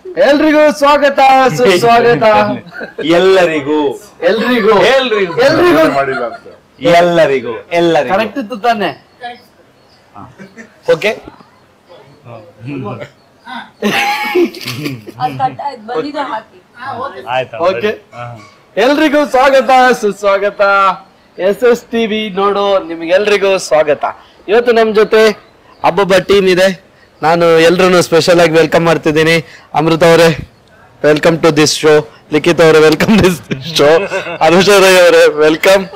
ಎಲ್ರಿಗೂ ಸ್ವಾಗತ ಸುಸ್ವಾಗತ ಎಲ್ಲರಿಗೂ ಎಲ್ರಿಗೂ ಎಲ್ರಿಗೂ ಎಲ್ರಿಗೂ ಮಾಡಿಲ್ಲ ಅಂತ ಎಲ್ಲರಿಗೂ ಎಲ್ಲರಿಗೂ ಕರೆಕ್ಟ್ ಇತ್ತು ತಾನೆ ಓಕೆ ಆಯ್ತಾ ಓಕೆ ಎಲ್ರಿಗೂ ಸ್ವಾಗತ ಸುಸ್ವಾಗತ ಎಸ್ ಎಸ್ ಟಿವಿ ನೋಡು ನಿಮ್ಗೆಲ್ರಿಗೂ ಸ್ವಾಗತ ಇವತ್ತು ನಮ್ ಜೊತೆ ಹಬ್ಬಬ್ಬ ಟೀಮ್ ಇದೆ ನಾನು ಎಲ್ರು ಸ್ಪೆಷಲ್ ಆಗಿ ವೆಲ್ಕಮ್ ಮಾಡ್ತಿದ್ದೀನಿ ಅಮೃತ ಅವರೇ welcome to this show Likhith ಅವರೇ welcome this show Anusha Rai ಅವರೇ ವೆಲ್ಕಮ್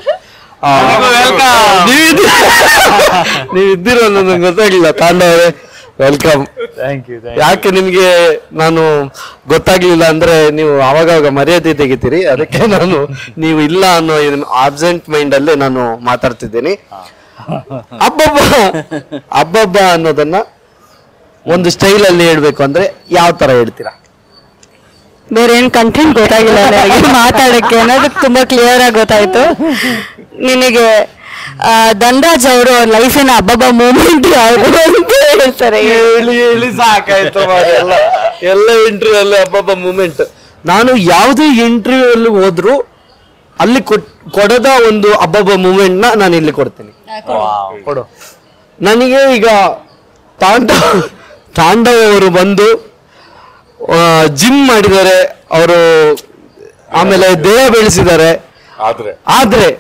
ನೀವು ಇದ್ದೀರ ನನಗೆ ಗೊತ್ತಾಗ್ಲಿಲ್ಲ ತಾಂಡವ ಅವರೇ ವೆಲ್ಕಮ್ ಥ್ಯಾಂಕ್ ಯು ಯಾಕೆ ನಿಮ್ಗೆ ನಾನು ಗೊತ್ತಾಗ್ಲಿಲ್ಲ ಅಂದ್ರೆ ನೀವು ಅವಾಗವಾಗ ಮರ್ಯಾದೆ ತೆಗಿತೀರಿ ಅದಕ್ಕೆ ನಾನು ನೀವು ಇಲ್ಲ ಅನ್ನೋ ಆಬ್ಸೆಂಟ್ ಮೈಂಡ್ ಅಲ್ಲೇ ನಾನು ಮಾತಾಡ್ತಿದ್ದೀನಿ ಹಬ್ಬಬ್ಬ ಹಬ್ಬಬ್ಬ ಅನ್ನೋದನ್ನ ಒಂದು ಸ್ಟೈಲ್ ಅಲ್ಲಿ ಹೇಳ್ಬೇಕು ಅಂದ್ರೆ ಯಾವ ತರ ಹೇಳ್ತೀರಾ ಬೇರೆ ಏನ್ ಕಂಟೆಂಟ್ ಗೊತ್ತಾಗಿಲ್ಲ ನನಗೆ ಮಾತಾಡಕ್ಕೆ ಅನ್ನೋದಕ್ಕೆ ತುಂಬಾ ಕ್ಲಿಯರ್ ಆಗಿ ಗೊತ್ತಾಯ್ತು ನಿನಗೆ ಆ, ಧನ್ರಾಜ್ ಅವರು ಲೈಫಿನ ಹಬ್ಬಬ್ಬ ಮೂಮೆಂಟ್ ಯಾವುದು ಅಂತ ಹೇಳ್ತಾರೆ ಹೇಳಿ ಹೇಳಿ ಸಾಕಾಯ್ತು ಮಾರ್ರೆ ಎಲ್ಲ ಎಲ್ಲ ಇಂಟರ್ವ್ಯೂ ಅಲ್ಲಿ ಹಬ್ಬಬ್ಬ ಮೂಮೆಂಟ್ ನಾನು ಯಾವುದೇ ಇಂಟರ್ವ್ಯೂ ಅಲ್ಲಿ ಹೋದ್ರು ಅಲ್ಲಿ ಕೊಟ್- ಕೊಡದ ಒಂದು ಹಬ್ಬಬ್ಬ ಮೂಮೆಂಟ್ ನ ನಾನು ಇಲ್ಲಿ ಕೊಡ್ತೀನಿ ಕೊಡು ನನಗೆ ಈಗ ತಾಂಡವ ತಾಂಡವ ಅವರು ಬಂದು ಜಿಮ್ ಮಾಡಿದ್ದಾರೆ ಅವರು ಆಮೇಲೆ ದೇಹ ಬೆಳೆಸಿದ್ದಾರೆ ಆದ್ರೆ ಆದ್ರೆ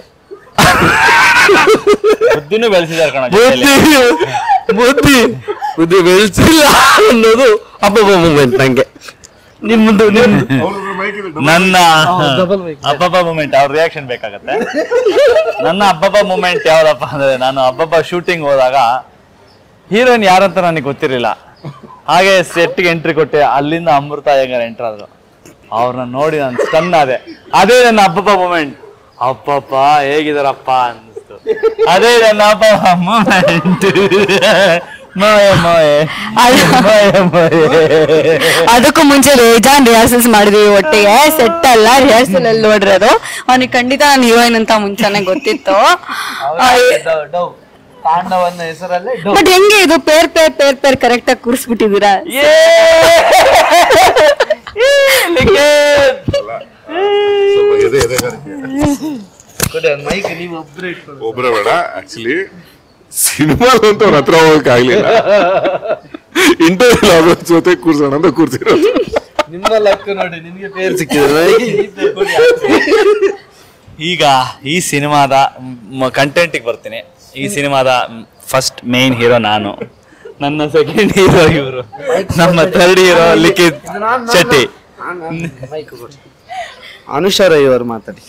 ಬುದ್ಧಿನೂ ಬೆಳೆಸಿದಾರೆ ಕಣ ಬುದ್ಧಿ ಬುದ್ಧಿ ಬುದ್ಧಿ ಬೆಳೆಸಿಲ್ಲ ಅನ್ನೋದು ಹಬ್ಬಬ್ಬ ಮೂಮೆಂಟ್ ನಂಗೆ ನಿಮ್ದು ನಿಮ್ದು ಅವ್ರ ಮೈಕ್ ನನ್ನ double mic. ಹಬ್ಬಬ್ಬ ಮೂಮೆಂಟ್ ಅವ್ರ ರಿಯಾಕ್ಷನ್ ಬೇಕಾಗತ್ತೆ ನನ್ನ ಹಬ್ಬಬ್ಬ ಮೂಮೆಂಟ್ ಯಾವ್ದಪ್ಪ ಅಂದ್ರೆ ನಾನು ಹಬ್ಬಬ್ಬ ಶೂಟಿಂಗ್ ಹೋದಾಗ ಹೀರೋಯಿನ್ ಯಾರಂತ ನನಗೆ ಗೊತ್ತಿರಲಿಲ್ಲ ಹಾಗೆ ಸೆಟ್ಗೆ ಎಂಟ್ರಿ ಕೊಟ್ಟೆ ಅಲ್ಲಿಂದ ಅಮೃತ ಅಯ್ಯಂಗಾರ್ ಎಂಟ್ರ್ ಆದ್ರು ಅವ್ರನ್ನ ನೋಡಿ ನಾನು ಸ್ಟನ್ ಆದೆ ಅದೇ ನನ್ನ ಹಬ್ಬಬ್ಬ ಮೂಮೆಂಟ್ ಅಪ್ಪಪ್ಪ ಹೇಗಿದಾರಪ್ಪ ಅನ್ನಿಸ್ತು ಅದೇ ನನ್ನ ಹಬ್ಬ ಮೂಮೆಂಟ್ ಮೋಯೆ ಮೋಯೆ ಮೋಯೆ ಮೋಯೆ ಅದಕ್ಕೂ ಮುಂಚೆ ಬೇಜಾನ್ ರಿಹರ್ಸಲ್ಸ್ ಮಾಡಿದ್ವಿ ಒಟ್ಟಿಗೆ ಸೆಟ್ ಅಲ್ಲ ರಿಹರ್ಸಲ್ ಅಲ್ಲಿ ನೋಡಿರೋದು ಅವನಿಗೆ ಖಂಡಿತ ನಾನು ಹೀರೋಯಿನ್ ಅಂತ ಮುಂಚೆನೆ ಗೊತ್ತಿತ್ತು ತಾಂಡವನ್ನ ಹೆಸರಲ್ಲೇ ಬಟ್ ಹೆಂಗೆ ಇದು pair pair pair pair correct ಆಗಿ ಕೂರಿಸ್ಬಿಟ್ಟಿದ್ದೀರಾ ಸ್ವಲ್ಪ ಎದೆ ಎದೆಗಾರಿಕೆ ಒಬ್ರೇ ಬೇಡ ಆಕ್ಚುಲಿ ಸಿನಿಮಾ ಅಂತ ಅವ್ರ ಹತ್ರ ಹೋಗಕ್ ಆಗ್ಲಿಲ್ಲ ಇಂಟರ್ವ್ಯೂ ಅವ್ರ ಜೊತೆ ಕೂರ್ಸೋಣ ಅಂತ ಕೂರ್ಸಿರೋದು ನಿಮ್ಮ ಲಕ್ ನೋಡಿ ನಿಮ್ಗೆ ಪೇರ್ ಸಿಕ್ಕಿದೆ ಈಗ ಈ ಸಿನಿಮಾದ ಕಂಟೆಂಟಿಗೆ ಬರ್ತೀನಿ ಈ ಸಿನಿಮಾದ ಫಸ್ಟ್ ಮೇನ್ ಹೀರೋ ನಾನು ನನ್ನ ಸೆಕೆಂಡ್ ಹೀರೋ ಇವರು ನಮ್ಮ ಥರ್ಡ್ ಹೀರೋ ಲಿಖಿತ್ ಶೆಟ್ಟಿ ಅನುಷಾ ರೈ ಅವರು ಮಾತಾಡಿ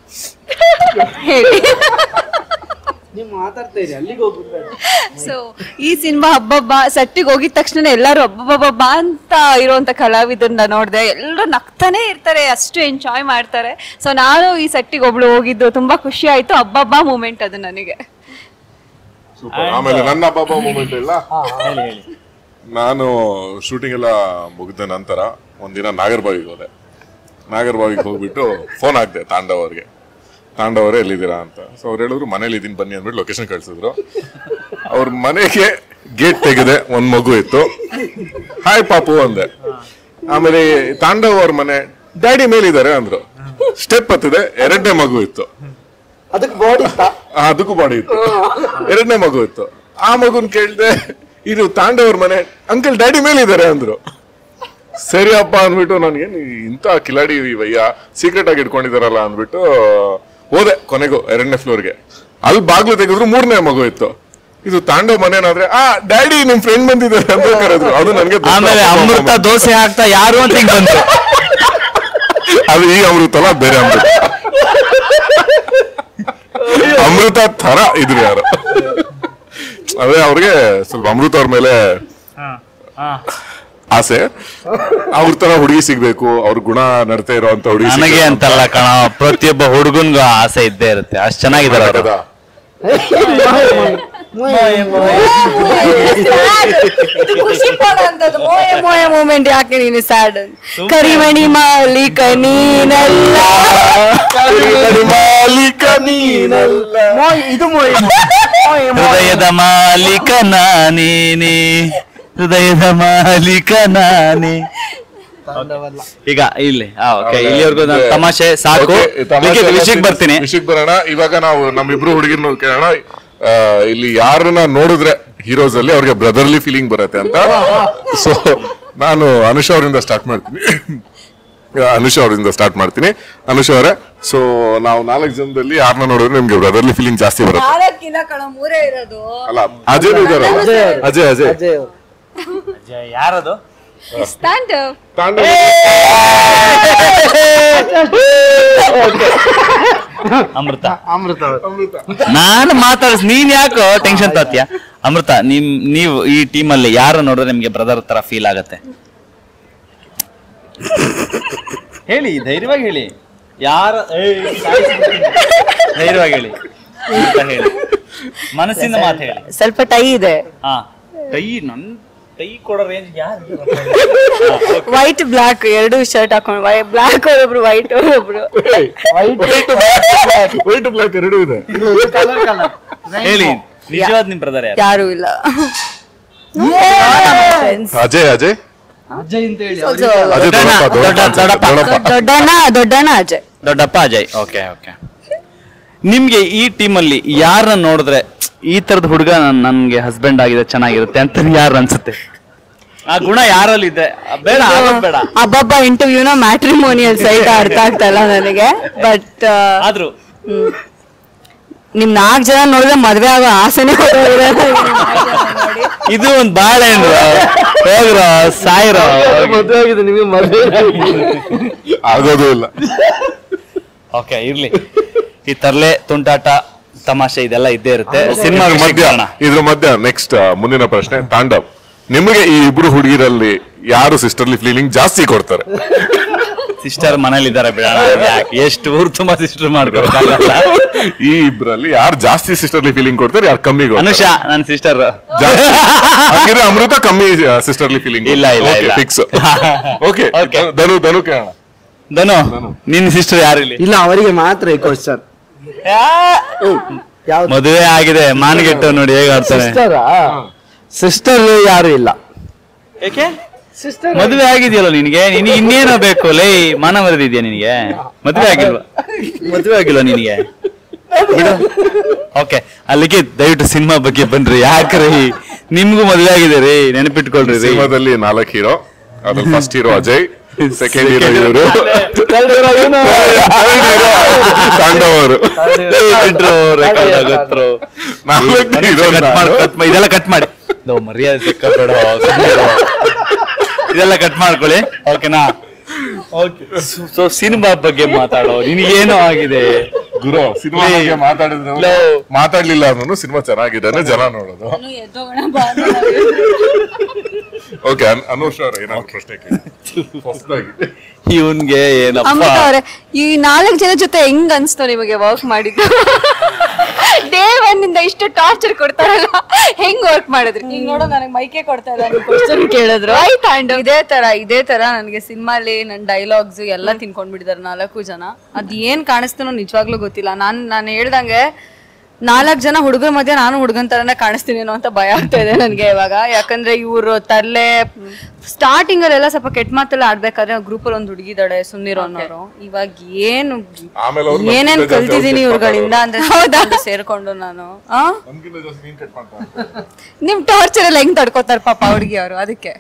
ನೀವು ಮಾತಾಡ್ತಾ ಇರಿ ಅಲ್ಲಿಗೆ ಹೋಗ್ಬಿಡ್ಬೇಡಿ ಸೊ ಈ ಸಿನಿಮಾ ಹಬ್ಬಬ್ಬ ಸೆಟ್ಟಿಗೆ ಹೋಗಿದ ತಕ್ಷಣ ಎಲ್ಲರೂ ಹಬ್ಬಬ್ಬಬ್ಬ ಅಂತ ಇರುವಂತ ಕಲಾವಿದರನ್ನ ನೋಡಿದೆ ಎಲ್ಲರೂ ನಗ್ತಾನೆ ಇರ್ತಾರೆ ಅಷ್ಟು ಎಂಜಾಯ್ ಮಾಡ್ತಾರೆ ಸೊ ನಾನು ಈ ಸೆಟ್ಟಿಗೆ ಒಬ್ಳು ಹೋಗಿದ್ದು ತುಂಬಾ ಖುಷಿ ಆಯ್ತು ಹಬ್ಬಬ್ಬ ಮೂಮೆಂಟ್ ಅದು ನನಗೆ ಸೂಪರ್ ಆಮೇಲೆ ನನ್ನ ಹಬ್ಬ ಮೂಮೆಂಟ್ ಇಲ್ಲ ನಾನು ಶೂಟಿಂಗ್ ಎಲ್ಲ ಮುಗಿದ ನಂತರ ಒಂದಿನ ನಾಗರ್ಬಾವಿಗೆ ಹೋದೆ ನಾಗರ್ಬಾವಿಗೆ ಹೋಗ್ಬಿಟ್ಟು ಫೋನ್ ಹಾಕ್ದೆ ತಾಂಡವ್ ಅವ್ರಿಗೆ ತಾಂಡವ್ ಅವರೇ ಎಲ್ಲಿದ್ದೀರಾ ಅಂತ ಸೊ ಅವ್ರು ಹೇಳಿದ್ರು ಮನೇಲಿ ಇದೀನಿ ಬನ್ನಿ ಅಂದ್ಬಿಟ್ಟು ಲೊಕೇಶನ್ ಕಳ್ಸಿದ್ರು ಅವ್ರ ಮನೆಗೆ ಗೇಟ್ ತೆಗೆದೆ ಒಂದ್ ಮಗು ಇತ್ತು ಹಾಯ್ ಪಾಪು ಅಂದೆ ಆಮೇಲೆ ತಾಂಡವ್ ಅವ್ರ ಮನೆ ಡ್ಯಾಡಿ ಮೇಲಿದ್ದಾರೆ ಅಂದ್ರು ಸ್ಟೆಪ್ ಹತ್ತಿದೆ ಎರಡನೇ ಮಗು ಇತ್ತು ಅದಕ್ಕೆ ಬಾಡಿ ಆ, ಅದಕ್ಕೂ ಬಾಡಿ ಇತ್ತು ಎರಡನೇ ಮಗು ಇತ್ತು ಆ ಮಗುನ್ ಕೇಳ್ದೆ ಇದು ತಾಂಡವ್ರ ಮನೆ ಅಂಕಲ್ ಡ್ಯಾಡಿ ಮೇಲೆ ಇದಾರೆ ಅಂದ್ರು ಸರಿ ಅಪ್ಪ ಅಂದ್ಬಿಟ್ಟು ನನ್ಗೆ ಇಂತ ಕಿಲಾಡಿ ವಯ್ಯ ಸೀಕ್ರೆಟ್ ಆಗಿ ಇಟ್ಕೊಂಡಿದಾರಲ್ಲ ಅಂದ್ಬಿಟ್ಟು ಹೋದೆ ಕೊನೆಗೂ ಎರಡನೇ ಫ್ಲೋರ್ಗೆ ಅಲ್ಲಿ ಬಾಗ್ಲು ತೆಗೆದ್ರು ಮೂರನೇ ಮಗು ಇತ್ತು ಇದು ತಾಂಡವ್ ಮನೇನಾದ್ರೆ ಆ ಡ್ಯಾಡಿ ನಿಮ್ ಫ್ರೆಂಡ್ ಬಂದಿದ್ದಾರೆ ಅಂತ ಕರೆದ್ರು ಅದು ನನ್ಗೆ ದೊಡ್ಡ ಆಮೇಲೆ ಅಪ್ಪ ಅಮ್ಮ ಅಮೃತ ದೋಸೆ ಹಾಕ್ತಾ ಯಾರು ಅಂತ ಹಿಂಗ್ ಬಂತು ಅದು ಈ ಅಮೃತ ಅಲ್ಲ ಬೇರೆ ಅಮೃತ ಅಮೃತ ತರ ಇದ್ರು ಯಾರು ಅದೇ ಅವ್ರಿಗೆ ಸ್ವಲ್ಪ ಅಮೃತ ಅವ್ರ ಮೇಲೆ ಆಸೆ ಅವ್ರ ತರ ಹುಡುಗಿ ಸಿಗ್ಬೇಕು ಅವ್ರ ಗುಣ ನಡತೆ ಇರೋಂತ ಹುಡುಗಿ ನನಗೆ ಅಂತಲ್ಲ ಕಣ ಪ್ರತಿಯೊಬ್ಬ ಹುಡುಗನ್ಗೂ ಆಸೆ ಇದ್ದೇ ಇರುತ್ತೆ ಅಷ್ಟ್ ಚೆನ್ನಾಗಿದ್ದಾರೆ ಅವರು ಹೌದಾ? ಖುಷಿ ಪಡೋಂಥದ್ದು ಮೋಯ ಮೋಯ ಮೂಮೆಂಟ್ ಯಾಕೆ ನೀನು ಸ್ಯಾಡ್ ಕರಿಮಣಿ ಮಾಲೀಕ ನೀನಲ್ಲ ಮಾಲೀಕ ನೀನಲ್ಲ ಮೋಯ್ ಇದು ಮೋಯ್ ಮೋಯ್ ಮೋಯ್ ಹೃದಯದ ಮಾಲೀಕ ನಾನೇನೆ ಹೃದಯದ ಮಾಲೀಕ ನಾನೇ ತಾಂಡವಲ್ಲ ಈಗ ಇಲ್ಲಿ ಓಕೆ ಇಲ್ಲಿವರೆಗೂ ನಾನು ತಮಾಷೆ ಸಾಕು Okay, ತಮಾಷೆ ವಿಷಯಕ್ಕೆ- ಎಲ್ಲ ವಿಷಯಕ್ಕೆ ಬರ್ತೀನಿ ವಿಷಯಕ್ಕೆ ಬರೋಣ ಇವಾಗ ನಾವು ನಮ್ಮಿಬ್ರು ಹುಡುಗಿರ್ನು ಕೇಳೋಣ ಆ, ಇಲ್ಲಿ ಯಾರನ್ನ ನೋಡಿದ್ರೆ ಹೀರೋಸ್ ಅಲ್ಲಿ ಅವ್ರಿಗೆ ಬ್ರದರ್ಲಿ ಫೀಲಿಂಗ್ ಬರುತ್ತೆ ಅಂತ ಸೊ ನಾನು ಅನುಷ ಅವರಿಂದ ಸ್ಟಾರ್ಟ್ ಮಾಡ್ತೀನಿ ಅನುಷ ಅವರಿಂದ ಸ್ಟಾರ್ಟ್ ಮಾಡ್ತೀನಿ ಅನುಷ ಅವರೇ ಸೊ ನಾವು ನಾಲ್ಕು ಜನದಲ್ಲಿ ಯಾರನ್ನ ನೋಡಿದ್ರೆ ನಿಮ್ಗೆ ಬ್ರದರ್ಲಿ ಫೀಲಿಂಗ್ ಜಾಸ್ತಿ ಬರುತ್ತೆ ನಾಲ್ಕಿಲ್ಲ ಕಣ ಮೂರೇ ಇರೋದು ಅಲ್ಲ ಅಜಯ್ ಇದಾರಲ್ಲ ಅಜಯ್ ಅಜಯ್ ಅಜಯ್ ಅವ್ರು. ಯಾರದು ಸ್ಟ್ಯಾಂಡ್ ತಾಂಡವ ಅಮೃತ ಅಮೃತ ಅವ್ರು. ನಾನು ಮಾತಾಡಿಸ್ ನೀನ್ ಯಾಕೋ ಟೆನ್ಷನ್ ತತ್ಯ ಅಮೃತ ನಿಮ್ ನೀವು ಈ ಟೀಮ್ ಅಲ್ಲಿ ಯಾರು ನೋಡಿದ್ರೆ ನಿಮ್ಗೆ ಬ್ರದರ್ ತರ ಫೀಲ್ ಆಗತ್ತೆ ಹೇಳಿ ಧೈರ್ಯವಾಗಿ ಹೇಳಿ ಯಾರ ಏಯ್, ಸಾಯ್ಸ್ಬಿಡ್ತೀನಿ. ಧೈರ್ಯವಾಗಿ ಹೇಳಿ ಅಂತ ಹೇಳಿ ಮನಸ್ಸಿಂದ ಮಾತು ಹೇಳಿ ಸ್ವಲ್ಪ ಟೈ ಇದೆ ಹಾ ಟೈ ನನ್ ಟೈ ಕೊಡೋ ರೇಂಜ್ ಯಾರು ವೈಟ್ ಬ್ಲಾಕ್ ಎರಡು ಶರ್ಟ್ ಹಾಕೊಂಡು ಬ್ಲಾಕ್ ಒಬ್ರು ವೈಟ್ ಒಬ್ರು ವೈಟ್ ಬ್ಲಾಕ್ ಎರಡೂ ಇದೆ ಕಲರ್ ಕಲರ್ ಹೇಳಿ ನಿಜವಾದ ನಿಮ್ ಬ್ರದರ್ ಯಾರು ಯಾರು ಇಲ್ಲ ಅಜಯ್ ಅಜಯ್ ಅಜಯ್ ಅಂತ ಹೇಳಿ Also, ಅಜಯ್ ದೊಡ್ಡಣ್ಣ, ದೊಡ್ಡಪ್ಪ, ದೊಡ್ಡಪ್ಪ ದೊಡ್ಡ- ಅನ್ಸುತ್ತೆ, ದೊಡ್ಡಪ್ಪ ದೊಡ್ಡಣ್ಣ ದೊಡ್ಡಣ್ಣ ಅಜಯ್ ದೊಡ್ಡಪ್ಪ ಅಜಯ್ ಓಕೆ ಓಕೆ ನಿಮ್ಗೆ ಈ ಟೀಮಲ್ಲಿ ಯಾರನ್ನ ನೋಡಿದ್ರೆ ಈ ತರದ ಹುಡುಗ ನನ್ಗೆ ಹಸ್ಬೆಂಡ್ ಆಗಿದೆ ಚೆನ್ನಾಗಿರುತ್ತೆ ಅಂತ ಯಾರು ಅನ್ಸುತ್ತೆ ಆ ಗುಣ ಯಾರಲ್ಲಿ ಇದೆ ಬೇಡ ಆಗೋದ್ ಬೇಡ ಅಬ್ಬಬ್ಬ ಇಂಟರ್ವ್ಯೂನ ಮ್ಯಾಟ್ರಿಮೋನಿಯಲ್ ಸೈಟ್ ಅರ್ಥ ಆಗ್ತಾ ಇಲ್ಲ ನನಗೆ ಬಟ್ ಆದ್ರೂ ನಿಮ್ ನಾಲ್ಕು ಜನ ನೋಡಿದ್ರೆ ಮದ್ವೆ ಆಗೋ ಆಸೆನೆ ಹೊರಟೋಗಿದೆ. ಇದು ಒಂದ್ ಬಾಳೆಹಣ್ಣು ಹೋಗ್ರೋ ಸಾಯಿರೋ ಮದುವೆ ಆಗಿದೆ ನಿಮಗೆ ಮದುವೆ ಆಗೋದು ಇಲ್ಲ ಓಕೆ ಇರ್ಲಿ ಈ ತರ್ಲೆ ತುಂಟಾಟ ತಮಾಷೆ ಇದೆಲ್ಲ ಇದ್ದೇ ಇರುತ್ತೆ ಸಿನಿಮಾ ಇದ್ರ ಮಧ್ಯ ಇದ್ರ ಮಧ್ಯ ನೆಕ್ಸ್ಟ್ ಮುಂದಿನ ಪ್ರಶ್ನೆ ತಾಂಡವ್ ನಿಮಗೆ ಈ ಇಬ್ರು ಹುಡುಗಿರಲ್ಲಿ ಯಾರು ಸಿಸ್ಟರ್ಲಿ ಫೀಲಿಂಗ್ ಜಾಸ್ತಿ ಕೊಡ್ತಾರೆ ಸಿಸ್ಟರ್ ಮನೇಲಿ ಇದಾರೆ ಬಿಡೋಣ ಯಾಕೆ ಎಷ್ಟು ಊರು ತುಂಬಾ ಸಿಸ್ಟರ್ ಮಾಡ್ಕೊಳಕ್ಕಾಗಲ್ಲ ಈ ಇಬ್ರಲ್ಲಿ ಯಾರು ಜಾಸ್ತಿ ಸಿಸ್ಟರ್ಲಿ ಫೀಲಿಂಗ್ ಕೊಡ್ತಾರೆ ಯಾರು ಕಮ್ಮಿ ಅನುಷಾ ನನ್ನ ಸಿಸ್ಟರ್ ಜಾಸ್ತಿ ಹಾಗಿದ್ರೆ ಅಮೃತ ಕಮ್ಮಿ ಸಿಸ್ಟರ್ಲಿ ಫೀಲಿಂಗ್ ಇಲ್ಲ, ಇಲ್ಲ, ಇಲ್ಲ. Fix okay Okay. Dhanu Dhanu ಕೇಳೋಣ ಧನು ನಿನ್ ಸಿಸ್ಟರ್ ಯಾರು ಇಲ್ಲಿ ಇಲ್ಲ ಅವರಿಗೆ ಮಾತ್ರ ಈ ಕ್ವಶನ್ ಯಾವ್ದು ಮದುವೆ ಆಗಿದೆ ಮಾನ್ಗೆಟ್ಟು ನೋಡಿ ಹೇಗೆ ಆಡ್ತಾನೆ ಸಿಸ್ಟರಾ ಸಿಸ್ಟರ್ ಯಾರು ಇಲ್ಲ ಏಕೆ ಮದುವೆ ಆಗಿದೆಯಲ್ಲ ನಿನಗೆ ನಿನಗೆ ಇನ್ನೇನೋ ಬೇಕು ಲೈ ಮಾನ ಮರದಿದ್ಯಾ ನಿನಗೆ ಮದುವೆ ಆಗಿಲ್ವಾ ಮದುವೆ ಆಗಿಲ್ವಾ ನಿನಗೆ ಓಕೆ ಅಲ್ಲಿಗೆ ದಯವಿಟ್ಟು ಸಿನಿಮಾ ಬಗ್ಗೆ ಬನ್ರಿ ಯಾಕ್ರಿ ನಿಮ್ಗೂ ಮದುವೆ ಆಗಿದೆ ರೀ ನೆನಪಿಟ್ಕೊಳ್ರಿ ರೀ ಸಿನಿಮಾದಲ್ಲಿ ನಾಲ್ಕು ಹೀರೋ ಅದ್ರಲ್ಲಿ first hero Ajay second hero ಇವರು ತಾಂಡವ್ ಅವರು ಬಿಟ್ರು, record ಆಗುತ್ತರು. ನಾಲ್ಕು ಹೀರೋ ಕಟ್ ಮಾಡಿ ಕಟ್ ಮಾಡಿ ಇದೆಲ್ಲ ಕಟ್ ಮಾಡಿ ಲೋ, ಮರ್ಯಾದೆ ಸಿಕ್ಕಬೇಡ ಇದೆಲ್ಲ ಕಟ್ ಮಾಡ್ಕೊಳ್ಳಿ ಓಕೆನಾ ಓಕೆ ಸೊ ಸಿನಿಮಾ ಬಗ್ಗೆ ಮಾತಾಡೋ ನಿನಗೇನೋ ಆಗಿದೆ ಗುರು ಸಿನಿಮಾ ಬಗ್ಗೆ ಮಾತಾಡಿದ್ರೆ ಅವ್ನು ಲೋ. ಮಾತಾಡ್ಲಿಲ್ಲ ಅನ್ನೋನು ಸಿನಿಮಾ ಚೆನ್ನಾಗಿದೆ ಜನ ನೋಡೋದು ಓಕೆ ಅನುಷ್ ಅವ್ರ ಏನಾದ್ರು ಪ್ರಶ್ನೆ ಕೇಳಿ ಹೊಸದಾಗಿ ಇವನ್ಗೆ ಏನಪ್ಪ ಅಮೃತ ಅವ್ರೆ ಈ ನಾಲ್ಕು ಜನ ಜೊತೆ ಹೆಂಗ್ ಅನ್ಸ್ತು ನಿಮಗೆ ವರ್ಕ್ ಮಾಡಿದ್ದು ಡೇ ಒನ್ ಇಂದ ಇಷ್ಟು ಟಾರ್ಚರ್ ಕೊಡ್ತಾರಲ್ಲ ಹೆಂಗ್ ವರ್ಕ್ ಮಾಡಿದ್ರಿ ಈಗ ನೋಡೋ ನನಗೆ ಮೈಕೆ ಕೊಡ್ತಾ ಇಲ್ಲ ಕ್ವಶನ್ ಕೇಳಿದ್ರು ಆಯ್ತು ಇದೇ ತರ ಇದೇ ತರ ನನಗೆ ಸಿನಿಮಾಲಿ ನನ್ನ ಡೈಲಾಗ್ಸ್ ಎಲ್ಲ ತಿನ್ಕೊಂಡ್ಬಿಟ್ಟಿದ್ದಾರೆ ನಾಲ್ಕು ಜನ ಅದ್ ಏನ್ ಕಾಣಿಸ್ತಾನೋ ನಿಜವಾಗ್ಲೂ ಗೊತ್ತಿಲ್ಲ ನಾನ್ ನಾನು ಹೇಳ್ದಂಗೆ ನಾಲ್ಕು ಜನ ಹುಡುಗರ ಮಧ್ಯೆ ನಾನು ಹುಡುಗನ್ ತರನೇ ಕಾಣಿಸ್ತೀನೇನೋ ಅಂತ ಭಯ ಆಗ್ತಾ ಇದೆ ನನ್ಗೆ ಇವಾಗ ಯಾಕಂದ್ರೆ ಇವ್ರು ತರ್ಲೆ ಸ್ಟಾರ್ಟಿಂಗ್ ಅಲ್ಲೆಲ್ಲ ಸ್ವಲ್ಪ ಕೆಟ್ಟ ಮಾತೆಲ್ಲ ಆಡ್ಬೇಕಾದ್ರೆ ಗ್ರೂಪ್ ಅಲ್ಲಿ ಒಂದ್ ಹುಡುಗಿದಾಳೆ ಸುಮ್ನಿರೋ ಅನ್ನೋರು ಇವಾಗ ಏನು ಆಮೇಲೆ ಅವ್ರು ಏನೇನ್ ನಮ್ಗಿಂತ ಜಾಸ್ತಿ ಕಲ್ತಿದೀನಿ ಅವ್ರು ಇವ್ರುಗಳಿಂದ ಅಂದ್ರೆ ಹೌದಾ ಸೇರ್ಕೊಂಡು ನಾನು ಆ ನಮ್ಗಿಂತ ಜಾಸ್ತಿ ನೀನ್ ಕಟ್ ಮಾಡ್ತಾ ನಿಮ್ ಟಾರ್ಚರ್ ಎಲ್ಲ ಹೆಂಗ್ ತಡ್ಕೋತಾರ ಪಾಪ ಹುಡುಗಿ ಅವರು ಅದಕ್ಕೆ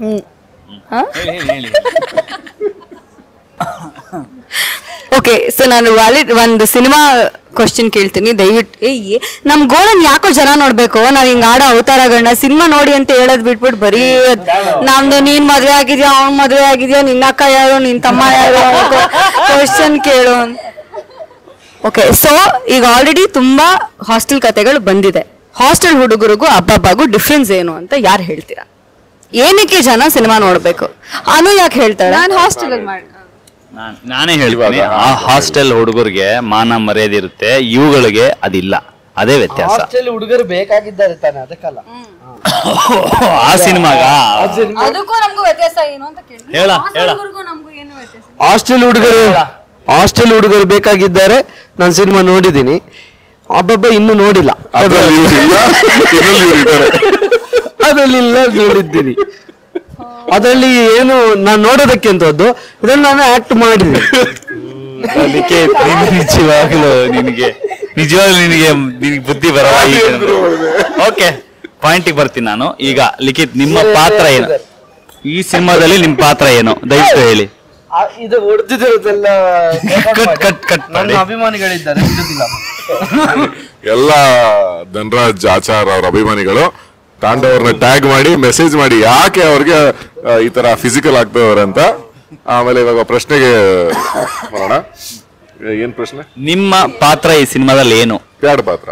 ಓಕೆ ಸೊ ನಾನು ವ್ಯಾಲಿಡ್ ಒಂದು ಸಿನಿಮಾ ಕ್ವಶನ್ ಕೇಳ್ತೀನಿ ದಯವಿಟ್ಟು ಏ ಏ- ನಮ್ ಗೋಳನ್ ಯಾಕೋ ಜನ ನೋಡ್ಬೇಕು ನಾವ್ ಹಿಂಗ್ ಆಡೋ ಅವತಾರಗಳನ್ನ ಸಿನಿಮಾ ನೋಡಿ ಅಂತ ಹೇಳೋದ್ ಬಿಟ್ಬಿಟ್ಟು ಬರೀ ನಮ್ದು ನೀನ್ ಮದ್ವೆ ಆಗಿದ್ಯಾ ಅವ್ನ್ ಮದ್ವೆ ಆಗಿದ್ಯಾ ನಿನ್ನ ಅಕ್ಕ ಯಾರು ನಿನ್ ತಮ್ಮ ಯಾರು ಕ್ವಶನ್ ಕೇಳು ಓಕೆ ಸೊ ಈಗ ಆಲ್ರೆಡಿ ತುಂಬಾ ಹಾಸ್ಟೆಲ್ ಕತೆಗಳು ಬಂದಿದೆ ಹಾಸ್ಟೆಲ್ ಹುಡುಗರಿಗೂ ಹಬ್ಬಬ್ಬಗೂ ಡಿಫ್ರೆನ್ಸ್ ಏನು ಅಂತ ಯಾರು ಹೇಳ್ತೀರಾ ಏನಕ್ಕೆ ಜನ ಸಿನಿಮಾ ನೋಡ್ಬೇಕು ಅನು ಯಾಕೆ ಹೇಳ್ತಾಳೆ ನಾನು ಹಾಸ್ಟೆಲ್ ಅಲ್ಲಿ ಮಾಡಿ ನಾನ್- ನಾನೇ ಹೇಳ್ತೀನಿ ಇವಾಗ ಆ ಹಾಸ್ಟೆಲ್ ಹುಡುಗರಿಗೆ ಮಾನ ಮರ್ಯಾದೆ ಇರುತ್ತೆ ಇವುಗಳಿಗೆ ಅದಿಲ್ಲ ಅದೇ ವ್ಯತ್ಯಾಸ ಹಾಸ್ಟೆಲ್ ಹುಡುಗರು ಬೇಕಾಗಿದ್ದಾರೆ ತಾನೆ ಅದಕ್ಕಲ್ಲ ಆ ಸಿನಿಮಾಗ ಅದಕ್ಕೂ ನಮಗೂ ವ್ಯತ್ಯಾಸ ಏನು ಅಂತ ಕೇಳಿ ಹೇಳ ಹೇಳ ನಮಗೂ ಏನು ವ್ಯತ್ಯಾಸ ಹಾಸ್ಟೆಲ್ ಹುಡುಗರು ಹಾಸ್ಟೆಲ್ ಹುಡುಗರು ಬೇಕಾಗಿದ್ದಾರೆ ನಾನು ಸಿನಿಮಾ ನೋಡಿದ್ದೀನಿ ಒಬ್ಬೊಬ್ಬ ಇನ್ನೂ ನೋಡಿಲ್ಲ ಅದ್ರಲ್ಲಿ ಇವ್ರು ಇಲ್ಲ, ಇದ್ರಲ್ಲಿ ಇವ್ರು ಇದ್ದಾರೆ. ಅದರಲ್ಲಿ ಇಲ್ಲ ನೋಡಿದ್ದೀನಿ ಅದರಲ್ಲಿ ಏನು ನಾನು ನೋಡೋದಕ್ಕೆ ಅಂತದ್ದು ಇದನ್ನ ನಾನು ಆಕ್ಟ್ ಮಾಡಿದೆ ಅದಕ್ಕೆ ನೀನು ನಿಜವಾಗ್ಲು ನಿನಗೆ ನಿಜವಾಗ್ಲು ನಿನಗೆ ನಿನಗೆ ಬುದ್ಧಿ ಬರಲ್ಲ ಓಕೆ ಪಾಯಿಂಟಿಗೆ ಬರ್ತೀನಿ ನಾನು ಈಗ ಲಿಖಿತ್ ನಿಮ್ಮ ಪಾತ್ರ ಏನು ಈ ಸಿನಿಮಾದಲ್ಲಿ ನಿಮ್ಮ ಪಾತ್ರ ಏನು ದಯವಿಟ್ಟು ಹೇಳಿ ಆ, ಇದು ಹೊಡೆದಿರೋದೆಲ್ಲ ಕಟ್ ಕಟ್ ಕಟ್ ನನ್ನ ಮಾಡಿ ಅಭಿಮಾನಿಗಳಿದ್ದಾರೆ ಬಿಡುದಿಲ್ಲ ಎಲ್ಲ ಧನರಾಜ್ ಆಚಾರ್ ಅವ್ರ ಅಭಿಮಾನಿಗಳು ತಾಂಡವ್ರನ್ನ ಟ್ಯಾಗ್ ಮಾಡಿ ಮೆಸೇಜ್ ಮಾಡಿ ಯಾಕೆ ಅವ್ರಿಗೆ ಆ, ಈ ತರ ಫಿಸಿಕಲ್ ಆಗ್ತದವ್ರೆ ಅಂತ ಆಮೇಲೆ ಇವಾಗ ಪ್ರಶ್ನೆಗೆ ಬರೋಣ ಏನ್ ಪ್ರಶ್ನೆ ನಿಮ್ಮ ಪಾತ್ರ ಈ ಸಿನಿಮಾದಲ್ಲಿ ಏನು ಪ್ಯಾಡ್ ಪಾತ್ರ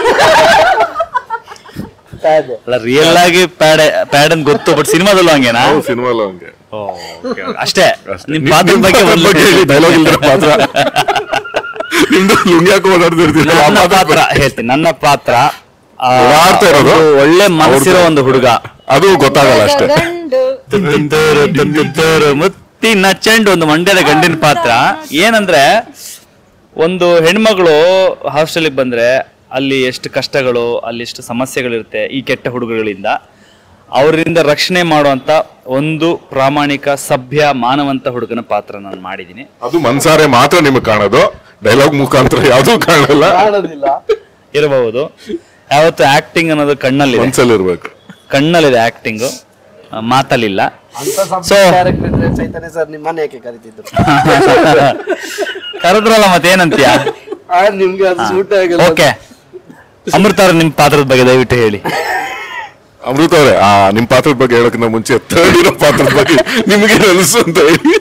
ಅದೇ. ಅಲ್ಲ ರಿಯಲ್ ಆಗಿ ಪ್ಯಾಡ್ ಪ್ಯಾಡ್ ಅಂತ ಗೊತ್ತು ಬಟ್ ಸಿನಿಮಾದಲ್ಲೂ ಹಂಗೇನಾ ಸಿನಿಮಾಲು ಹಂಗೆ ಅಷ್ಟೇ ಅಷ್ಟೇ. ನಿಮ್ ನಿಮ್- ಪಾತ್ರದ ನಿಮ್ ಬಗ್ಗೆ ಪಾತ್ರದ ಬಗ್ಗೆ ಹೇಳಿ, dialogue ಇಲ್ದಿರೋ ಪಾತ್ರ. ನಿಮ್ದು ಲುಂಗಿ ಹಾಕಿ ಓಡಾಡ್ತಿರ್ತೀರ ನನ್ನ ಪಾತ್ರ ಹೇಳ್ತೀನಿ ನನ್ನ ಪಾತ್ರ ಆ, ಓಡಾಡ್ತಾ ಇರೋದು? ಒಂದು ಒಳ್ಳೆ ಮನಸ್ಸಿರೋ ಒಂದು ಹುಡುಗ ಅದು ಗೊತ್ತಾಗಲ್ಲ ಅಷ್ಟೇ ತುಂತುರು, ತುಂತುರು, ಮುತ್ತಿನ ಚೆಂಡು ಒಂದು ಮಂಡ್ಯದ ಗಂಡಿನ ಪಾತ್ರ ಏನಂದ್ರೆ ಒಂದು ಹೆಣ್ಮಗಳು ಹಾಸ್ಟೆಲ್ಗೆ ಬಂದ್ರೆ ಅಲ್ಲಿ ಎಷ್ಟು ಕಷ್ಟಗಳು ಅಲ್ಲಿ ಎಷ್ಟು ಸಮಸ್ಯೆಗಳಿರುತ್ತೆ ಈ ಕೆಟ್ಟ ಹುಡುಗರುಗಳಿಂದ ಅವರಿಂದ ರಕ್ಷಣೆ ಮಾಡುವಂತ ಒಂದು ಪ್ರಾಮಾಣಿಕ ಸಭ್ಯ ಮಾನವಂತ ಹುಡುಗನ ಪಾತ್ರ ನಾನು ಮಾಡಿದ್ದೀನಿ ಅದು ಮನ್ಸಾರೆ ಮಾತ್ರ ನಿಮಗೆ ಕಾಣೋದು ಡೈಲಾಗ್ ಮುಖಾಂತರ ಯಾವ್ದೂ ಕಾಣಲ್ಲ ಕಾಣೋದಿಲ್ಲ ಇರಬಹುದು ಯಾವತ್ತು ಆಕ್ಟಿಂಗ್ ಅನ್ನೋದು ಕಣ್ಣಲ್ಲಿದೆ ಮನ್ಸಲ್ಲಿ ಇರ್ಬೇಕು ಕಣ್ಣಲ್ಲಿದೆ ಆಕ್ಟಿಂಗ್ ಮಾತಲ್ಲಿಲ್ಲ ಅಂತ So- ಕ್ಯಾರೆಕ್ಟರ್ ಇದ್ರೆ ಚೈತನ್ಯ ಸರ್ ನಿಮ್ಮನ್ನ ಯಾಕೆ ಕರಿತಿದ್ರು ಕರೆದ್ರಲ್ಲ ಮತ್ತೇನಂತೀಯ ಆ, ನಿಮ್ಗೆ ಅದು ಸೂಟ್ ಆಗಿಲ್ಲ ಓಕೆ ಅಮೃತ ಅವ್ರ ನಿಮ್ ಪಾತ್ರದ ಬಗ್ಗೆ ದಯವಿಟ್ಟು ಹೇಳಿ ಅಮೃತ ಅವರೇ ಆ ನಿಮ್ ಪಾತ್ರದ ಬಗ್ಗೆ ಹೇಳೋಕ್ಕಿಂತ ಮುಂಚೆ ಥರ್ಡ್ ಇರೋ ಪಾತ್ರದ ಬಗ್ಗೆ ನಿಮಗೆ ಅನಿಸು ಅಂತ ಹೇಳಿ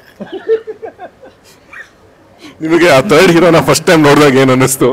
ನಿಮಗೆ ಆ ಥರ್ಡ್ ಹೀರೋನ ಫಸ್ಟ್ ಟೈಮ್ ನೋಡಿದಾಗ ಏನ್ ಅನ್ನಿಸ್ತು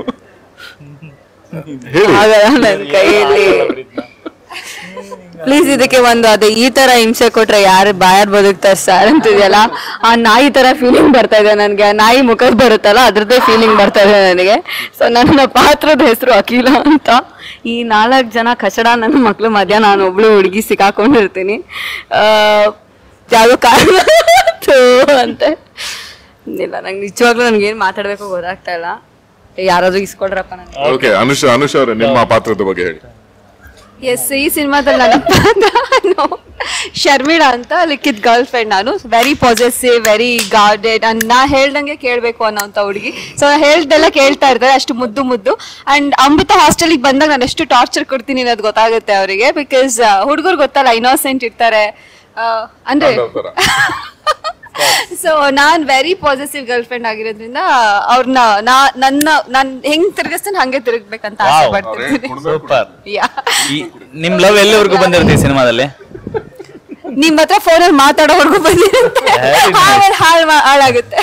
ಹೇಳಿ ಆಗಲ್ಲ ನನ್ ಕೈಯಲ್ಲಿ ಪ್ಲೀಸ್ ಇದಕ್ಕೆ ಒಂದು ಅದೇ ಈ ತರ ಹಿಂಸೆ ಕೊಟ್ರೆ ಯಾರು ಬಾಯಾರ್ ಬದುಕ್ತಾರೆ ಸರ್ ಅಂತಿದೆಯಲ್ಲ ಆ ನಾಯಿ ತರ ಫೀಲಿಂಗ್ ಬರ್ತಾ ಇದೆ ನನ್ಗೆ ಆ ನಾಯಿ ಮುಖ ಬರುತ್ತಲ್ಲ ಅದ್ರದ್ದೇ ಫೀಲಿಂಗ್ ಬರ್ತಾ ಇದೆ ನನಗೆ ಸೊ ನನ್ನ ಪಾತ್ರದ ಹೆಸರು ಅಖಿಲ ಅಂತ ಈ ನಾಲ್ಕು ಜನ ಕಚಡ ನನ್ನ ಮಕ್ಳು ಮಧ್ಯ ನಾನು ಒಬ್ಳು ಹುಡುಗಿ ಸಿಕ್ಕಾಕೊಂಡಿರ್ತೀನಿ ಆ, ಯಾವ್ದೋ ಕಾರಣ ಥೂ ಅಂತೆ ಇಲ್ಲ ನಂಗೆ ನಿಜವಾಗ್ಲೂ ನನ್ಗೆ ಏನ್ ಮಾತಾಡ್ಬೇಕು ಗೊತ್ತಾಗ್ತಾ ಇಲ್ಲ ಯಾರಾದ್ರೂ ಇಸ್ಕೊಡ್ರಪ್ಪ ನನಗೆ ಓಕೆ ಅನುಷ ಅನುಷ ಅವರೇ ನಿಮ್ಮ ಪಾತ್ರದ ಬಗ್ಗೆ ಹೇಳಿ ಎಸ್ ಈ ಸಿನಿಮಾದಲ್ಲಿ ನನ್ನ ನಾನು ಶರ್ಮಿಳಾ ಅಂತ ಲಿಖಿತ್ ಗರ್ಲ್ ಫ್ರೆಂಡ್ ನಾನು very positive very guarded and ನಾ ಹೇಳ್ದಂಗೆ ಕೇಳಬೇಕು ಅನ್ನೋಂಥ ಹುಡುಗಿ ಸೊ ಹೇಳ್ದೆಲ್ಲ ಕೇಳ್ತಾ ಇರ್ತಾರೆ ಅಷ್ಟು ಮುದ್ದು ಮುದ್ದು ಅಂಡ್ ಅಮೃತ ಹಾಸ್ಟೆಲಿಗೆ ಬಂದಾಗ ನಾನು ಎಷ್ಟು ಟಾರ್ಚರ್ ಕೊಡ್ತೀನಿ ಅನ್ನೋದು ಗೊತ್ತಾಗುತ್ತೆ ಅವರಿಗೆ ಬಿಕಾಸ್ ಹುಡುಗರು ಗೊತ್ತಲ್ಲ ಇನ್ನೋಸೆಂಟ್ ಇರ್ತಾರೆ ಆ, ಅಂದ್ರೆ ತರ. ಸೊ ನಾನ್ ವೆರಿ ಪಾಸಿಟಿವ್ ಗರ್ಲ್ ಫ್ರೆಂಡ್ ಆಗಿರೋದ್ರಿಂದ ಅವ್ರನ್ನ ನಾ ನನ್ನ ನಾನ್ ಹೆಂಗ್ ತಿರ್ಗಿಸ್ತೀನಿ ಹಂಗೆ ತಿರುಗ್ಬೇಕಂತ ಆಸೆ Wow. ಪಡ್ತಿರ್ತೀನಿ ಸೂಪರ್ ಯಾ ನಿಮ್ ಲವ್ ಎಲ್ಲಿವರೆಗೂ ಬಂದಿರುತ್ತೆ ಈ ಸಿನಿಮಾದಲ್ಲಿ ನಿಮ್ ಹತ್ರ ಫೋನಲ್ಲಿ ಮಾತಾಡೋವರೆಗೂ ಬಂದಿರುತ್ತೆ Very nice. ಆಮೇಲೆ ಹಾಳ್ ಮಾ- ಹಾಳಾಗುತ್ತೆ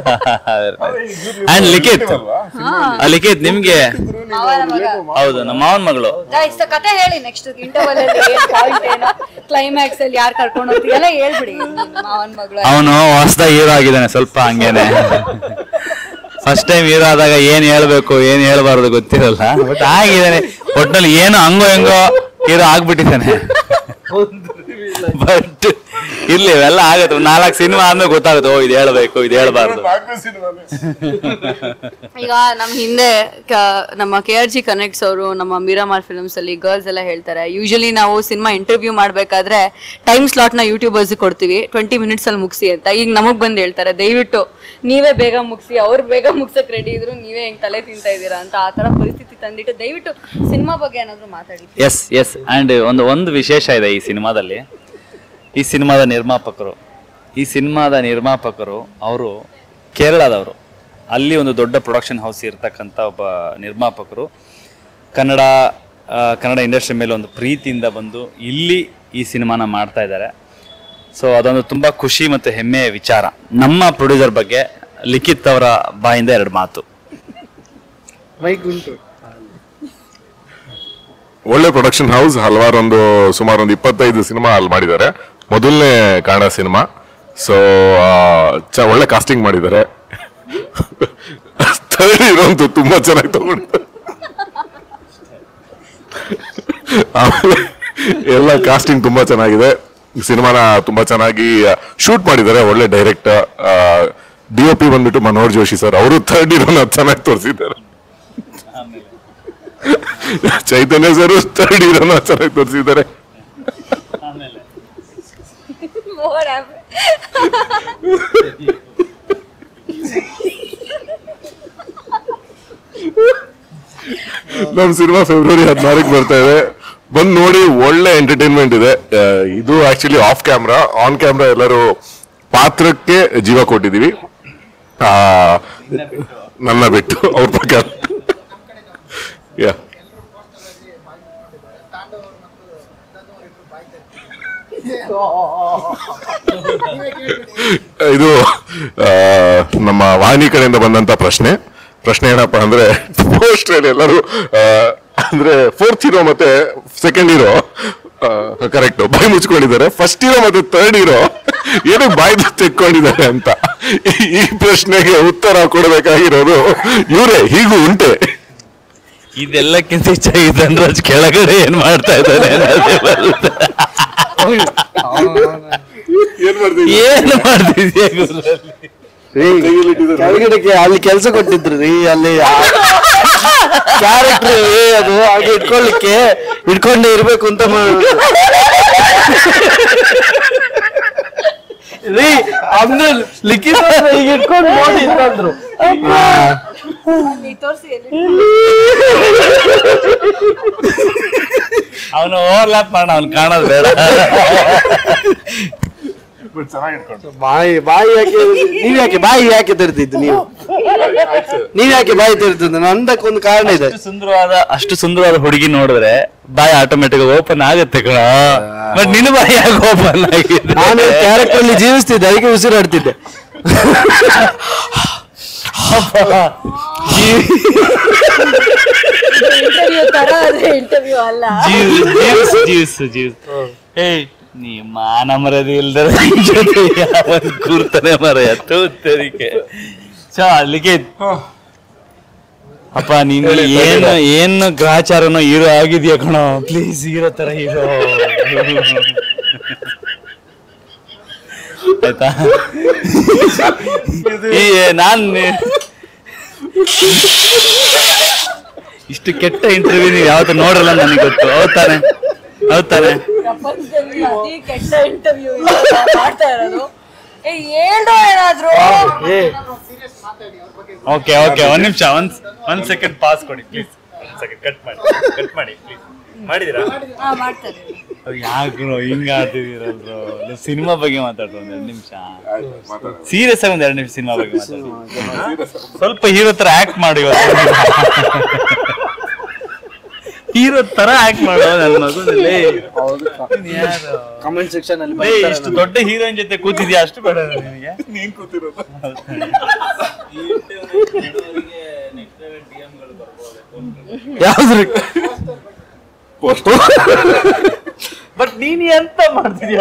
ಅಂಡ್ ಲಿಖಿತ್ ಆ, ಲಿಖಿತ್ ನಿಮ್ಗೆ ಹೌದು ನಮ್ಮ ಮಾವನ್ ಮಗಳು Guys, ಕತೆ ಹೇಳಿ ನೆಕ್ಸ್ಟ್ ಇಂಟರ್ವಲ್ ಅಲ್ಲಿ ಏನ್ ಪಾಯಿಂಟ್ ಏನು ಕ್ಲೈಮ್ಯಾಕ್ಸ್ ಅಲ್ಲಿ ಯಾರು ಕರ್ಕೊಂಡು ಹೋಗ್ತೀವಿ ಎಲ್ಲ ಹೇಳ್ಬಿಡಿ ಮಾವನ್ ಮಗಳು ಅವನು ಹೊಸದಾಗಿ ಹೀರೋ ಆಗಿದ್ದಾನೆ ಸ್ವಲ್ಪ ಹಂಗೇನೆ ಫಸ್ಟ್ ಟೈಮ್ ಹೀರೋ ಆದಾಗ ಏನ್ ಹೇಳ್ಬೇಕು ಏನ್ ಹೇಳ್ಬಾರ್ದು ಗೊತ್ತಿರಲ್ಲ ಬಟ್ ಆಗಿದ್ದಾನೆ ಒಟ್ನಲ್ಲಿ ಏನು ಹಂಗೋ ಹೆಂಗೋ ಹೀರೋ ಆಗ್ಬಿಟ್ಟಿದ್ದಾನೆ ಬಟ್ ಇರ್ಲಿ ಇವೆಲ್ಲ ಆಗತ್ತೆ ಒಂದ್ ನಾಲ್ಕು ಸಿನಿಮಾ ಆದ್ಮೇಲೆ ಗೊತ್ತಾಗುತ್ತೆ ಓ ಇದು ಹೇಳ್ಬೇಕು ಇದು ಹೇಳ್ಬಾರ್ದು ಈಗ ನಮ್ ಹಿಂದೆ ಕ- ನಮ್ಮ ಕೆ ಆರ್ ಜಿ ಕನೆಕ್ಟ್ಸ್ ಅವರು ನಮ್ಮ ಮೀರಾಮಾರ್ ಫಿಲ್ಮ್ಸ್ ಅಲ್ಲಿ ಗರ್ಲ್ಸ್ ಎಲ್ಲ ಹೇಳ್ತಾರೆ ಯೂಶಲಿ ನಾವು ಸಿನಿಮಾ ಇಂಟರ್ವ್ಯೂ ಮಾಡ್ಬೇಕಾದ್ರೆ ಟೈಮ್ ಸ್ಲಾಟ್ ನ ಯೂಟ್ಯೂಬರ್ಸ್ ಕೊಡ್ತೀವಿ ಟ್ವೆಂಟಿ ಮಿನಿಟ್ಸ್ ಅಲ್ಲಿ ಮುಗಿಸಿ ಅಂತ ಈಗ ನಮಗ್ ಬಂದು ಹೇಳ್ತಾರೆ ದಯವಿಟ್ಟು ನೀವೇ ಬೇಗ ಮುಗಿಸಿ ಅವ್ರು ಬೇಗ ಮುಗ್ಸಕ್ ರೆಡಿ ಇದ್ರು ನೀವೇ ಹೆಂಗ್ ತಲೆ ತಿಂತಾ ಇದೀರಾ ಅಂತ ಆ ತರ ಪರಿಸ್ಥಿತಿ ತಂದಿಟ್ಟು ದಯವಿಟ್ಟು ಸಿನಿಮಾ ಬಗ್ಗೆ ಏನಾದ್ರು ಮಾತಾಡಿ ಎಸ್ ಎಸ್ ಅಂಡ್ ಒಂದು ಒಂದು ವಿಶೇಷ ಇದೆ ಈ ಸಿನಿಮಾದಲ್ಲಿ ಈ ಸಿನಿಮಾದ ನಿರ್ಮಾಪಕರು ಈ ಸಿನಿಮಾದ ನಿರ್ಮಾಪಕರು ಅವರು ಕೇರಳದವರು ಅಲ್ಲಿ ಒಂದು ದೊಡ್ಡ ಪ್ರೊಡಕ್ಷನ್ ಹೌಸ್ ಇರ್ತಕ್ಕಂಥ ಒಬ್ಬ ನಿರ್ಮಾಪಕರು ಕನ್ನಡ ಆ, ಕನ್ನಡ ಇಂಡಸ್ಟ್ರಿ ಮೇಲೆ ಒಂದು ಪ್ರೀತಿಯಿಂದ ಬಂದು ಇಲ್ಲಿ ಈ ಸಿನಿಮಾನ ಮಾಡ್ತಾ ಇದ್ದಾರೆ ಸೊ ಅದೊಂದು ತುಂಬ ಖುಷಿ ಮತ್ತು ಹೆಮ್ಮೆಯ ವಿಚಾರ ನಮ್ಮ ಪ್ರೊಡ್ಯೂಸರ್ ಬಗ್ಗೆ ಲಿಖಿತ್ ಅವರ ಬಾಯಿಂದ ಎರಡು ಮಾತು ಮೈಕ್ ಉಂಟು ಒಳ್ಳೆ ಪ್ರೊಡಕ್ಷನ್ ಹೌಸ್ ಹಲವಾರು ಒಂದು ಸುಮಾರು ಒಂದು ಇಪ್ಪತ್ತೈದು ಸಿನಿಮಾ ಅಲ್ಲಿ ಮಾಡಿದ್ದಾರೆ ಮೊದಲನೇ ಕನ್ನಡ ಸಿನಿಮಾ ಸೊ ಒಳ್ಳೆ ಕಾಸ್ಟಿಂಗ್ ಮಾಡಿದ್ದಾರೆ ಥರ್ಡ್ ಇರೋಂತೂ ತುಂಬಾ ಚೆನ್ನಾಗಿ ತಗೊಂಡು ಆಮೇಲೆ ಎಲ್ಲ ಕಾಸ್ಟಿಂಗ್ ತುಂಬಾ ಚೆನ್ನಾಗಿದೆ ಸಿನಿಮಾನ ತುಂಬಾ ಚೆನ್ನಾಗಿ ಶೂಟ್ ಮಾಡಿದ್ದಾರೆ ಒಳ್ಳೆ ಡೈರೆಕ್ಟರ್ ಡಿ ಒ ಪಿ ಬಂದ್ಬಿಟ್ಟು ಮನೋಹರ್ ಜೋಶಿ ಸರ್ ಅವರು ಥರ್ಡ್ ಇರೋನ ಚೆನ್ನಾಗಿ ತೋರಿಸಿದ್ದಾರೆ ಚೈತನ್ಯ ಸರ್ ಥರ್ಡ್ ಹೀರೋನ ಚೆನ್ನಾಗಿ ತೋರಿಸಿದ್ದಾರೆ What happened? ನಮ್ ಸಿನಿಮಾ ಫೆಬ್ರವರಿ ಹದಿನಾರಕ್ಕೆ ಬರ್ತಾ ಇದೆ ಬಂದ್ ನೋಡಿ ಒಳ್ಳೆ ಎಂಟರ್ಟೈನ್ಮೆಂಟ್ ಇದೆ ಆ, ಇದು actually off camera on camera ಎಲ್ಲರೂ ಪಾತ್ರಕ್ಕೆ ಜೀವ ಕೊಟ್ಟಿದೀವಿ ಆ, ನನ್ನ ಬಿಟ್ಟು ಅವ್ರ ಪ್ರಕಾರ ಯಾ ಇದು ಆ, ನಮ್ಮ ವಾಹಿನಿ ಕಡೆಯಿಂದ ಬಂದಂತ ಪ್ರಶ್ನೆ ಪ್ರಶ್ನೆ ಏನಪ್ಪಾ ಅಂದ್ರೆ ಪೋಸ್ಟರ್ ಎಲ್ಲರೂ ಆ, ಅಂದ್ರೆ ಫೋರ್ತ್ ಹೀರೋ ಮತ್ತೆ ಸೆಕೆಂಡ್ ಹೀರೋ ಕರೆಕ್ಟ್ ಬಾಯಿ ಮುಚ್ಕೊಂಡಿದ್ದಾರೆ ಫಸ್ಟ್ ಹೀರೋ ಮತ್ತೆ ಥರ್ಡ್ ಹೀರೋ ಏನೋ ಬಾಯಿ ತೆಕ್ಕೊಂಡಿದ್ದಾರೆ ಅಂತ ಈ- ಈ ಪ್ರಶ್ನೆಗೆ ಉತ್ತರ ಕೊಡಬೇಕಾಗಿರೋದು ಇವರೇ ಹೀಗೂ ಉಂಟೆ ಇದೆಲ್ಲಕ್ಕಿಂತ ಹೆಚ್ಚಾಗಿ ಧನರಾಜ್ ಕೆಳಗಡೆ ಏನ್ ಮಾಡ್ತಾ ಇದ್ದಾನೆ ಅನ್ನೋದೇ ಬರುತ್ತೆ. ಏನ್ ಮಾಡ್ತೀವಿ ಏನು ಮಾಡ್ತಿದ್ಯಾ ಗುರುವಲ್ಲಿ? ಕೆಳಗಡೆಗೆ ಅಲ್ಲಿ ಕೆಲಸ ಕೊಟ್ಟಿದ್ರು ರೀ ಅಲ್ಲಿ ಕ್ಯಾರೆಕ್ಟರ್ ಅದು ಹಾಗೆ ಇಟ್ಕೊಳ್ಳಿಕ್ಕೆ ಇಟ್ಕೊಂಡೇ ಇರ್ಬೇಕು ಅಂತ ಮಾಡ್- ರೀ ಅಂದ್ರೆ ಲಿಖಿತ ಈಗ ಇಟ್ಕೊಂಡು ನೋಡಿ ಅಂತಂದ್ರು ಅವನು ಓವರ್ಲ್ಯಾಪ್ ಮಾಡೋಣ ಅವ್ನು ಕಾಣೋದು ಬೇಡ ಬಾಯಿ ಬಾಯಿ ಯಾಕೆ ನೀವ್ ಯಾಕೆ ಬಾಯಿ ಯಾಕೆ ತೆರೆದಿದ್ದು ನೀವು ನೀವ್ ಯಾಕೆ ಬಾಯಿ ತೆರೆದಿದ್ದು ನಂದಕ್ಕೊಂದು ಕಾರಣ ಇದೆ ಅಷ್ಟು ಸುಂದರವಾದ ಅಷ್ಟು ಸುಂದರವಾದ ಹುಡುಗಿ ನೋಡಿದ್ರೆ ಬಾಯಿ ಆಟೋಮೆಟಿಕ್ ಓಪನ್ ಆಗುತ್ತೆ ಕಣ ಬಟ್ ನಿನ್ನ ಬಾಯಿ ಯಾಕೆ ಓಪನ್ ಆಗಿದೆ ನಾನು ಕ್ಯಾರೆಕ್ಟರ್ ಅಲ್ಲಿ ಜೀವಿಸ್ತಿದ್ದೆ ಅದಕ್ಕೆ ಉಸಿರಾಡ್ತಿದ್ದೆ ಇಂಟರ್ವ್ಯೂ ತರ ಆದ್ರೆ ಇಂಟರ್ವ್ಯೂ ಅಲ್ಲ ಜೀವ್ಸ್ ಜೀವ್ಸ್ ಜೀವ್ಸ್ ಏಯ್ ನೀ ಮಾನ ಮರದಿ ಇಲ್ದರ ಜೊತೆ ಯಾವನ್ ಕೂರ್ತಾನೆ ಮರ ತೂತರಿಕೆ ಸೊ ಅಲ್ಲಿಗೆ ಅಪ್ಪ ನೀನು ಏನು ಏನು ಗ್ರಹಚಾರನೋ ಹೀರೋ ಆಗಿದ್ಯಾ ಕಣೋ ಪ್ಲೀಸ್ ಹೀರೋ ತರ ಹೀರೋ ಆಯ್ತಾ ಈ ನಾನ್ ಇಷ್ಟು ಕೆಟ್ಟ ಇಂಟರ್ವ್ಯೂ ನೀವು ಯಾವತ್ತೂ ನೋಡಲ್ಲ ನನಗೆ ಗೊತ್ತು ಹೌದ್ ತಾನೆ ಹೌದ್ ತಾನೆ ಪ್ರಪಂಚದಲ್ಲಿ ಅತಿ ಕೆಟ್ಟ ಇಂಟರ್ವ್ಯೂ ಮಾಡ್ತಾ ಇರೋದು ಏ ಹೇಳ್ದೋ ಏನಾದ್ರು ಓಕೆ ಓಕೆ ಒಂದ್ ನಿಮಿಷ ಒಂದ್ ಒಂದ್ ಸೆಕೆಂಡ್ ಪಾಸ್ ಕೊಡಿ ಪ್ಲೀಸ್ ಒಂದ್ ಸೆಕೆಂಡ್ ಕಟ್ ಮಾಡಿ ಕಟ್ ಮಾಡಿ ಪ್ಲೀಸ್ ಮಾಡಿದಿರಾ ಹಾ ಮಾಡ್ತಾರೆ ಯಾಕ್ರೋ ಹಿಂಗ ಆಡ್ತಿದ್ದೀರಲ್ರು ಸಿನಿಮಾ ಬಗ್ಗೆ ಮಾತಾಡ್ರು ಒಂದ್ ಎರಡು ನಿಮಿಷ ಸೀರಿಯಸ್ ಆಗಿ ಒಂದ್ ಎರಡು ನಿಮಿಷ ಸಿನಿಮಾ ಬಗ್ಗೆ ಮಾತಾಡಿ ಸ್ವಲ್ಪ ಹೀರೋ ತರ ಆಕ್ಟ್ ಮಾಡಿ ಹೀರೋ ತರ ಆಕ್ಟ್ ಮಾಡೋ ನನ್ನ ಮಗುನಲ್ಲಿ ಕಮೆಂಟ್ ಸೆಕ್ಷನ್ ಅಲ್ಲಿ ಲೇ, ಇಷ್ಟು ದೊಡ್ಡ ಹೀರೋಯಿನ್ ಜೊತೆ ಕೂತಿದ್ಯಾ ಅಷ್ಟು ಬೇಡ ನಿನಗೆ ನೀನ್ ಕೂತಿರೋದು ಯಾವ್ದ್ರಿ ಬಟ್ ನೀನ್ ಎಂತ ಮಾಡ್ತಿದ್ಯಾ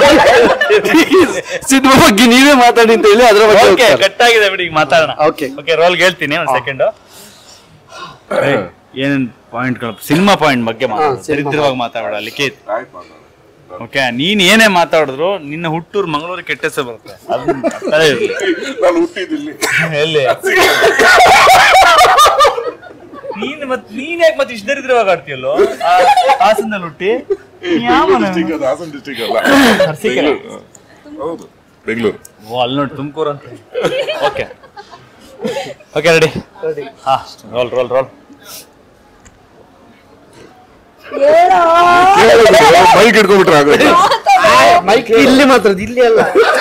ಸಿನಿಮಾ ಬಗ್ಗೆ ನೀವೇ ಮಾತಾಡಿ ಅಂತ ಹೇಳಿ ಅದ್ರ ಬಗ್ಗೆ ಓಕೆ ಹೋಗ್ತಾರೆ. ಕಟ್ ಆಗಿದೆ ಬಿಡಿ ಈಗ ಮಾತಾಡೋಣ Okay. ಓಕೆ ರೋಲ್ ಹೇಳ್ತೀನಿ ಒಂದ್ ಸೆಕೆಂಡ್ ಏನೇನ್ ಪಾಯಿಂಟ್ಗಳು ಸಿನಿಮಾ ಪಾಯಿಂಟ್ ಬಗ್ಗೆ ಮಾತಾಡೋಣ cinema. ದರಿದ್ರವಾಗಿ ಮಾತಾಡೋಣ ಲಿಖಿತ್ ಆಯ್ತು ಮಾತಾಡು. ಓಕೆ ನೀನ್ ಏನೇ ಮಾತಾಡಿದ್ರು ನಿನ್ನ ಹುಟ್ಟೂರು ಮಂಗಳೂರು ಕೆಟ್ಟ ಹೆಸರು ಬರುತ್ತೆ ಅದನ್ನ ಅರ್ಥನೇ ಇರ್ಲಿ. ನಾನು ಹುಟ್ಟಿದಿಲ್ಲಿ ಎಲ್ಲಿ ನೀನ್ ಮತ್ ನೀನ್ ಯಾಕೆ ಮತ್ತೆ ಇಷ್ಟ ದರಿದ್ರವಾಗಿ ಆಡ್ತೀಯಲ್ಲೋ ಆ- ಹಾಸನದಲ್ಲಿ ಹುಟ್ಟಿ ಯಾವನ? ಡಿಸ್ಟಿಕ್ ಅದು ಹಾಸನ ಡಿಸ್ಟಿಕ್ ಅಲ್ಲ ಅರಸೀಕೆರೆ. ಬೆಂಗಳೂರು. ಹೌದು ಬೆಂಗಳೂರು ಓ ಅಲ್ಲಿ ನೋಡಿ ತುಮಕೂರು ಅಂತ ಓಕೆ ಓಕೆ ರೆಡಿ ಹಾ ರೋಲ್ ರೋಲ್ ರೋಲ್ ಬೈಕ್ ಹಿಡ್ಕೊಂಡ್ಬಿಟ್ರೆ ಆಗೋದು ಮೈಕ್ ಇಲ್ಲಿ ಮಾತಾಡೋದು ಇಲ್ಲಿ ಅಲ್ಲ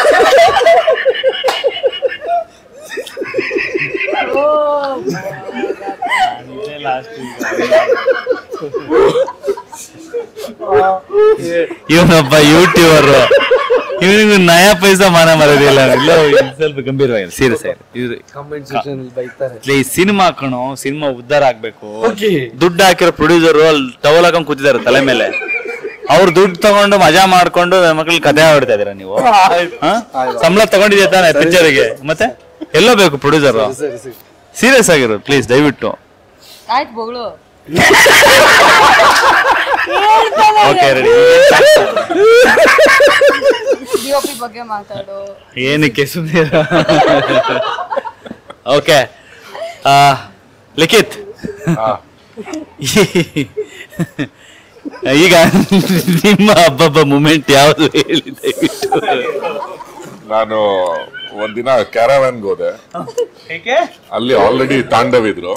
ಇವನೊಬ್ಬ ಯೂಟ್ಯೂಬರ್ ಇವನಿಗೆ ನಯಾ ಪೈಸಾ ಮಾನ ಮರದಿಲ್ಲ ಇಲ್ಲ ಇದು ಸ್ವಲ್ಪ ಗಂಭೀರವಾಗಿ ಸೀರಿಯಸ್ ಆಗಿ ಇದು ಕಮೆಂಟ್ ಸೆಕ್ಷನ್ ಅಲ್ಲಿ ಬೈತಾರೆ ಈ ಸಿನಿಮಾ ಕಣೋ ಸಿನಿಮಾ ಉದ್ಧಾರ ಆಗ್ಬೇಕು Okay. ದುಡ್ಡು ಹಾಕಿರೋ ಪ್ರೊಡ್ಯೂಸರ್ ಅಲ್ಲಿ ಟವಲ್ ಹಾಕೊಂಡ್ ಕೂತಿದ್ದಾರೆ ತಲೆ ಮೇಲೆ ಅವ್ರು ದುಡ್ಡು ತಗೊಂಡು ಮಜಾ ಮಾಡ್ಕೊಂಡು ಮಕ್ಳು ಕಥೆ ಆಡ್ತಾ ಇದೀರಾ ನೀವು ಹಾ? ಸಂಬಳ ತಗೊಂಡಿದ್ಯಾ ತಾನೆ ಪಿಕ್ಚರ್ಗೆ ಮತ್ತೆ ಎಲ್ಲೋ ಬೇಕು ಪ್ರೊಡ್ಯೂಸರ್ ಸರಿ ಸರಿ ಸೀರಿಯಸ್ ಆಗಿರೋದು ಪ್ಲೀಸ್ ದಯವಿಟ್ಟು ಆಯ್ತು ಬೋಗಳು ಓಕೆ ರೆಡಿ ಡಿಒಪಿ ಬಗ್ಗೆ ಮಾತಾಡು ಏನಕ್ಕೆ ಸುಮ್ಮನೆ ಓಕೆ ಲಿಖಿತ್ ಈಗ ನಿಮ್ಮ ಹಬ್ಬಬ್ಬ ಮೂಮೆಂಟ್ ಯಾವುದು ಹೇಳಿ ದಯವಿಟ್ಟು ನಾನು ಒಂದಿನ ಕ್ಯಾರವ್ಯಾನ್ಗೆ ಹೋದೆ ಅಲ್ಲಿ ಆಲ್ರೆಡಿ ತಾಂಡವ್ ಇದ್ರು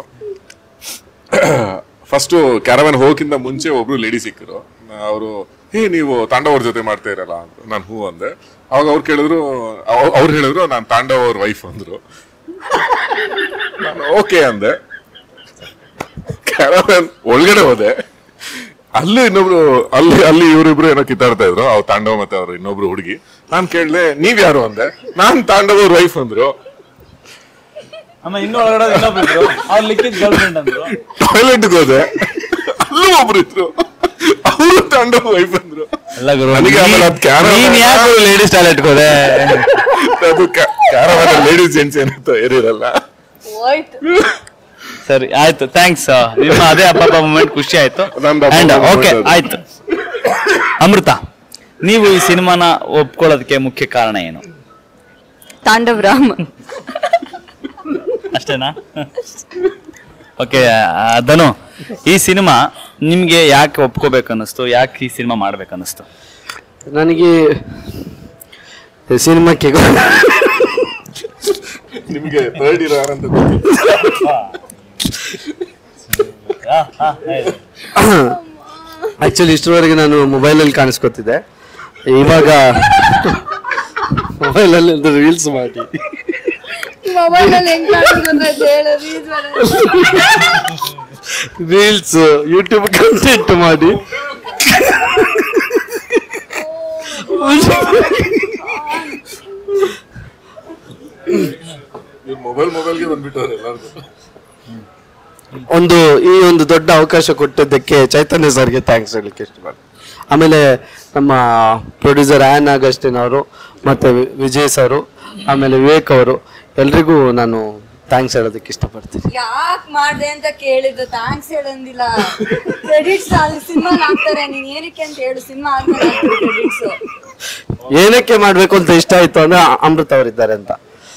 ಫಸ್ಟ್ ಕ್ಯಾರವ್ಯಾನ್ ಹೋಗಕ್ಕಿಂತ ಮುಂಚೆ ಒಬ್ರು ಲೇಡಿ ಸಿಕ್ಕರು ಅವರು ಹೇ ನೀವು ತಾಂಡವ್ ಅವ್ರ ಜೊತೆ ಮಾಡ್ತಾ ಇರಲ್ಲ ಅಂತ ನಾನು ಹೂ ಅಂದೆ ಅವಾಗ ಅವ್ರು ಕೇಳಿದ್ರು ಅವ್- ಅವ್ರು ಹೇಳಿದ್ರು ನಾನು ತಾಂಡವ್ ಅವ್ರ ವೈಫ್ ಅಂದ್ರು ನಾನು ಓಕೆ ಅಂದೆ ಕ್ಯಾರವ್ಯಾನ್ ಒಳಗಡೆ ಹೋದೆ ಅಲ್ಲಿ ಇನ್ನೊಬ್ರು ಅಲ್ಲಿ ಅಲ್ಲಿ ಇವರಿಬ್ರು ಏನೋ ಕಿತ್ತಾಡ್ತಾ ಇದ್ರು ಅವ್ರು ತಾಂಡವ ಮತ್ತೆ ಅವ್ರು ಇನ್ನೊಬ್ರು ಹುಡುಗಿ ನಾನ್ ಕೇಳ್ದೆ ನೀವ್ ಯಾರು ಅಂದೆ ನಾನ್ ತಾಂಡವ ಅವ್ರ ವೈಫ್ ಅಂದ್ರು ಆಮೇಲೆ ಇನ್ನು ಒಳಗಡೆ ಇನ್ನೊಬ್ರು ಅವ್ರು ಲಿಕ್ಕಿದ್ ಗರ್ಲ್ ಫ್ರೆಂಡ್ ಅಂದ್ರು ಟಾಯ್ಲೆಟ್ ಹೋದೆ ಅಲ್ಲೂ ಒಬ್ರು ಇದ್ರು ಅವರು ತಾಂಡವ ವೈಫ್ ಅಂದ್ರು ಎಲ್ಲ ಗುರು ನನಗೆ ಆಮೇಲೆ ಅದ್ ಕ್ಯಾರವಾನ್- ನೀನ್ ಯಾಕೆ ಲೇಡೀಸ್ ಟಾಯ್ಲೆಟ್ ಹೋದೆ ಅದು ಕ್ಯಾರವಾನ್ ಲೇಡೀಸ್ ಜೆಂಟ್ಸ್ ಏನಂತ ಏರಿರಲ್ಲ ಸರಿ ಆಯ್ತು ಥ್ಯಾಂಕ್ಸ್ ನಿಮ್ಮ ಅದೇ ಹಬ್ಬ ಮೂಮೆಂಟ್ ಖುಷಿ ಆಯ್ತು ನಂದು ಹಬ್ಬ ಅಂಡ್ moment ಓಕೆ ಅದು. ಆಯ್ತು ಅಮೃತ ನೀವು ಈ ಸಿನಿಮಾನ ಒಪ್ಕೊಳ್ಳೋದಕ್ಕೆ ಮುಖ್ಯ ಕಾರಣ ಏನು ತಾಂಡವ್ ರಾಮ್ ಅಷ್ಟೇನಾ ಓಕೆ ಧನು ಈ ಸಿನಿಮಾ ನಿಮ್ಗೆ ಯಾಕೆ ಒಪ್ಕೋಬೇಕು ಅನ್ನಿಸ್ತು ಯಾಕೆ ಈ ಸಿನಿಮಾ ಮಾಡ್ಬೇಕು ಅನ್ನಿಸ್ತು ನನಗೆ ಸಿನಿಮಾಕ್ಕೆ ನಿಮ್ಗೆ ಥರ್ಡ್ ಇರೋ ಯಾರಂತ ಗೊತ್ತಿಲ್ಲ. ಆಕ್ಚುಲಿ ಇಷ್ಟರವರೆಗೆ ನಾನು ಮೊಬೈಲಲ್ಲಿ ಕಾಣಿಸ್ಕೊತಿದ್ದೆ ಇವಾಗ ಮೊಬೈಲಲ್ಲಿ ರೀಲ್ಸ್ ಮಾಡಿ ರೀಲ್ಸ್ ಯೂಟ್ಯೂಬ್ ಕಂಟೆಂಟ್ ಮಾಡಿ ಇವ್ರು ಮೊಬೈಲ್ ಮೊಬೈಲ್ಗೆ ಬಂದ್ಬಿಟ್ಟವ್ರೆ ಎಲ್ಲರಿಗೂ ಒಂದು ಈ ಒಂದು ದೊಡ್ಡ ಅವಕಾಶ ಕೊಟ್ಟಿದ್ದಕ್ಕೆ ಚೈತನ್ಯ ಸರ್ಗೆ ಥ್ಯಾಂಕ್ಸ್ ಹೇಳಲಿಕ್ಕೆ ಇಷ್ಟಪಡ್ತೀನಿ ಆಮೇಲೆ ನಮ್ಮ ಪ್ರೊಡ್ಯೂಸರ್ ಆ್ಯನ್ ಆಗಸ್ಟಿನ್ ಅವರು ಮತ್ತು ವಿ- ವಿಜಯ್ ಸರು ಆಮೇಲೆ ವಿವೇಕ್ ಅವರು ಎಲ್ರಿಗೂ ನಾನು ಥ್ಯಾಂಕ್ಸ್ ಹೇಳೋದಕ್ಕೆ ಇಷ್ಟಪಡ್ತೀನಿ ಯಾಕ್ ಮಾಡ್ದೆ ಅಂತ ಕೇಳಿದ್ದು ಥ್ಯಾಂಕ್ಸ್ ಹೇಳಂದಿಲ್ಲ ಕ್ರೆಡಿಟ್ಸ್ ಅಲ್ಲಿ ಸಿನಿಮಾ ಹಾಕ್ತಾರೆ ನೀನ್ ಏನಕ್ಕೆ ಅಂತ ಹೇಳು ಸಿನಿಮಾ ಆದ್ಮೇಲೆ ಕ್ರೆಡಿಟ್ಸ್ ಏನಕ್ಕೆ ಮಾಡಬೇಕು ಅಂತ ಇಷ್ಟ ಆಯಿತು ಅಂದರೆ ಅಮೃತ್ ಅವರಿದ್ದಾರೆ ಅಂತ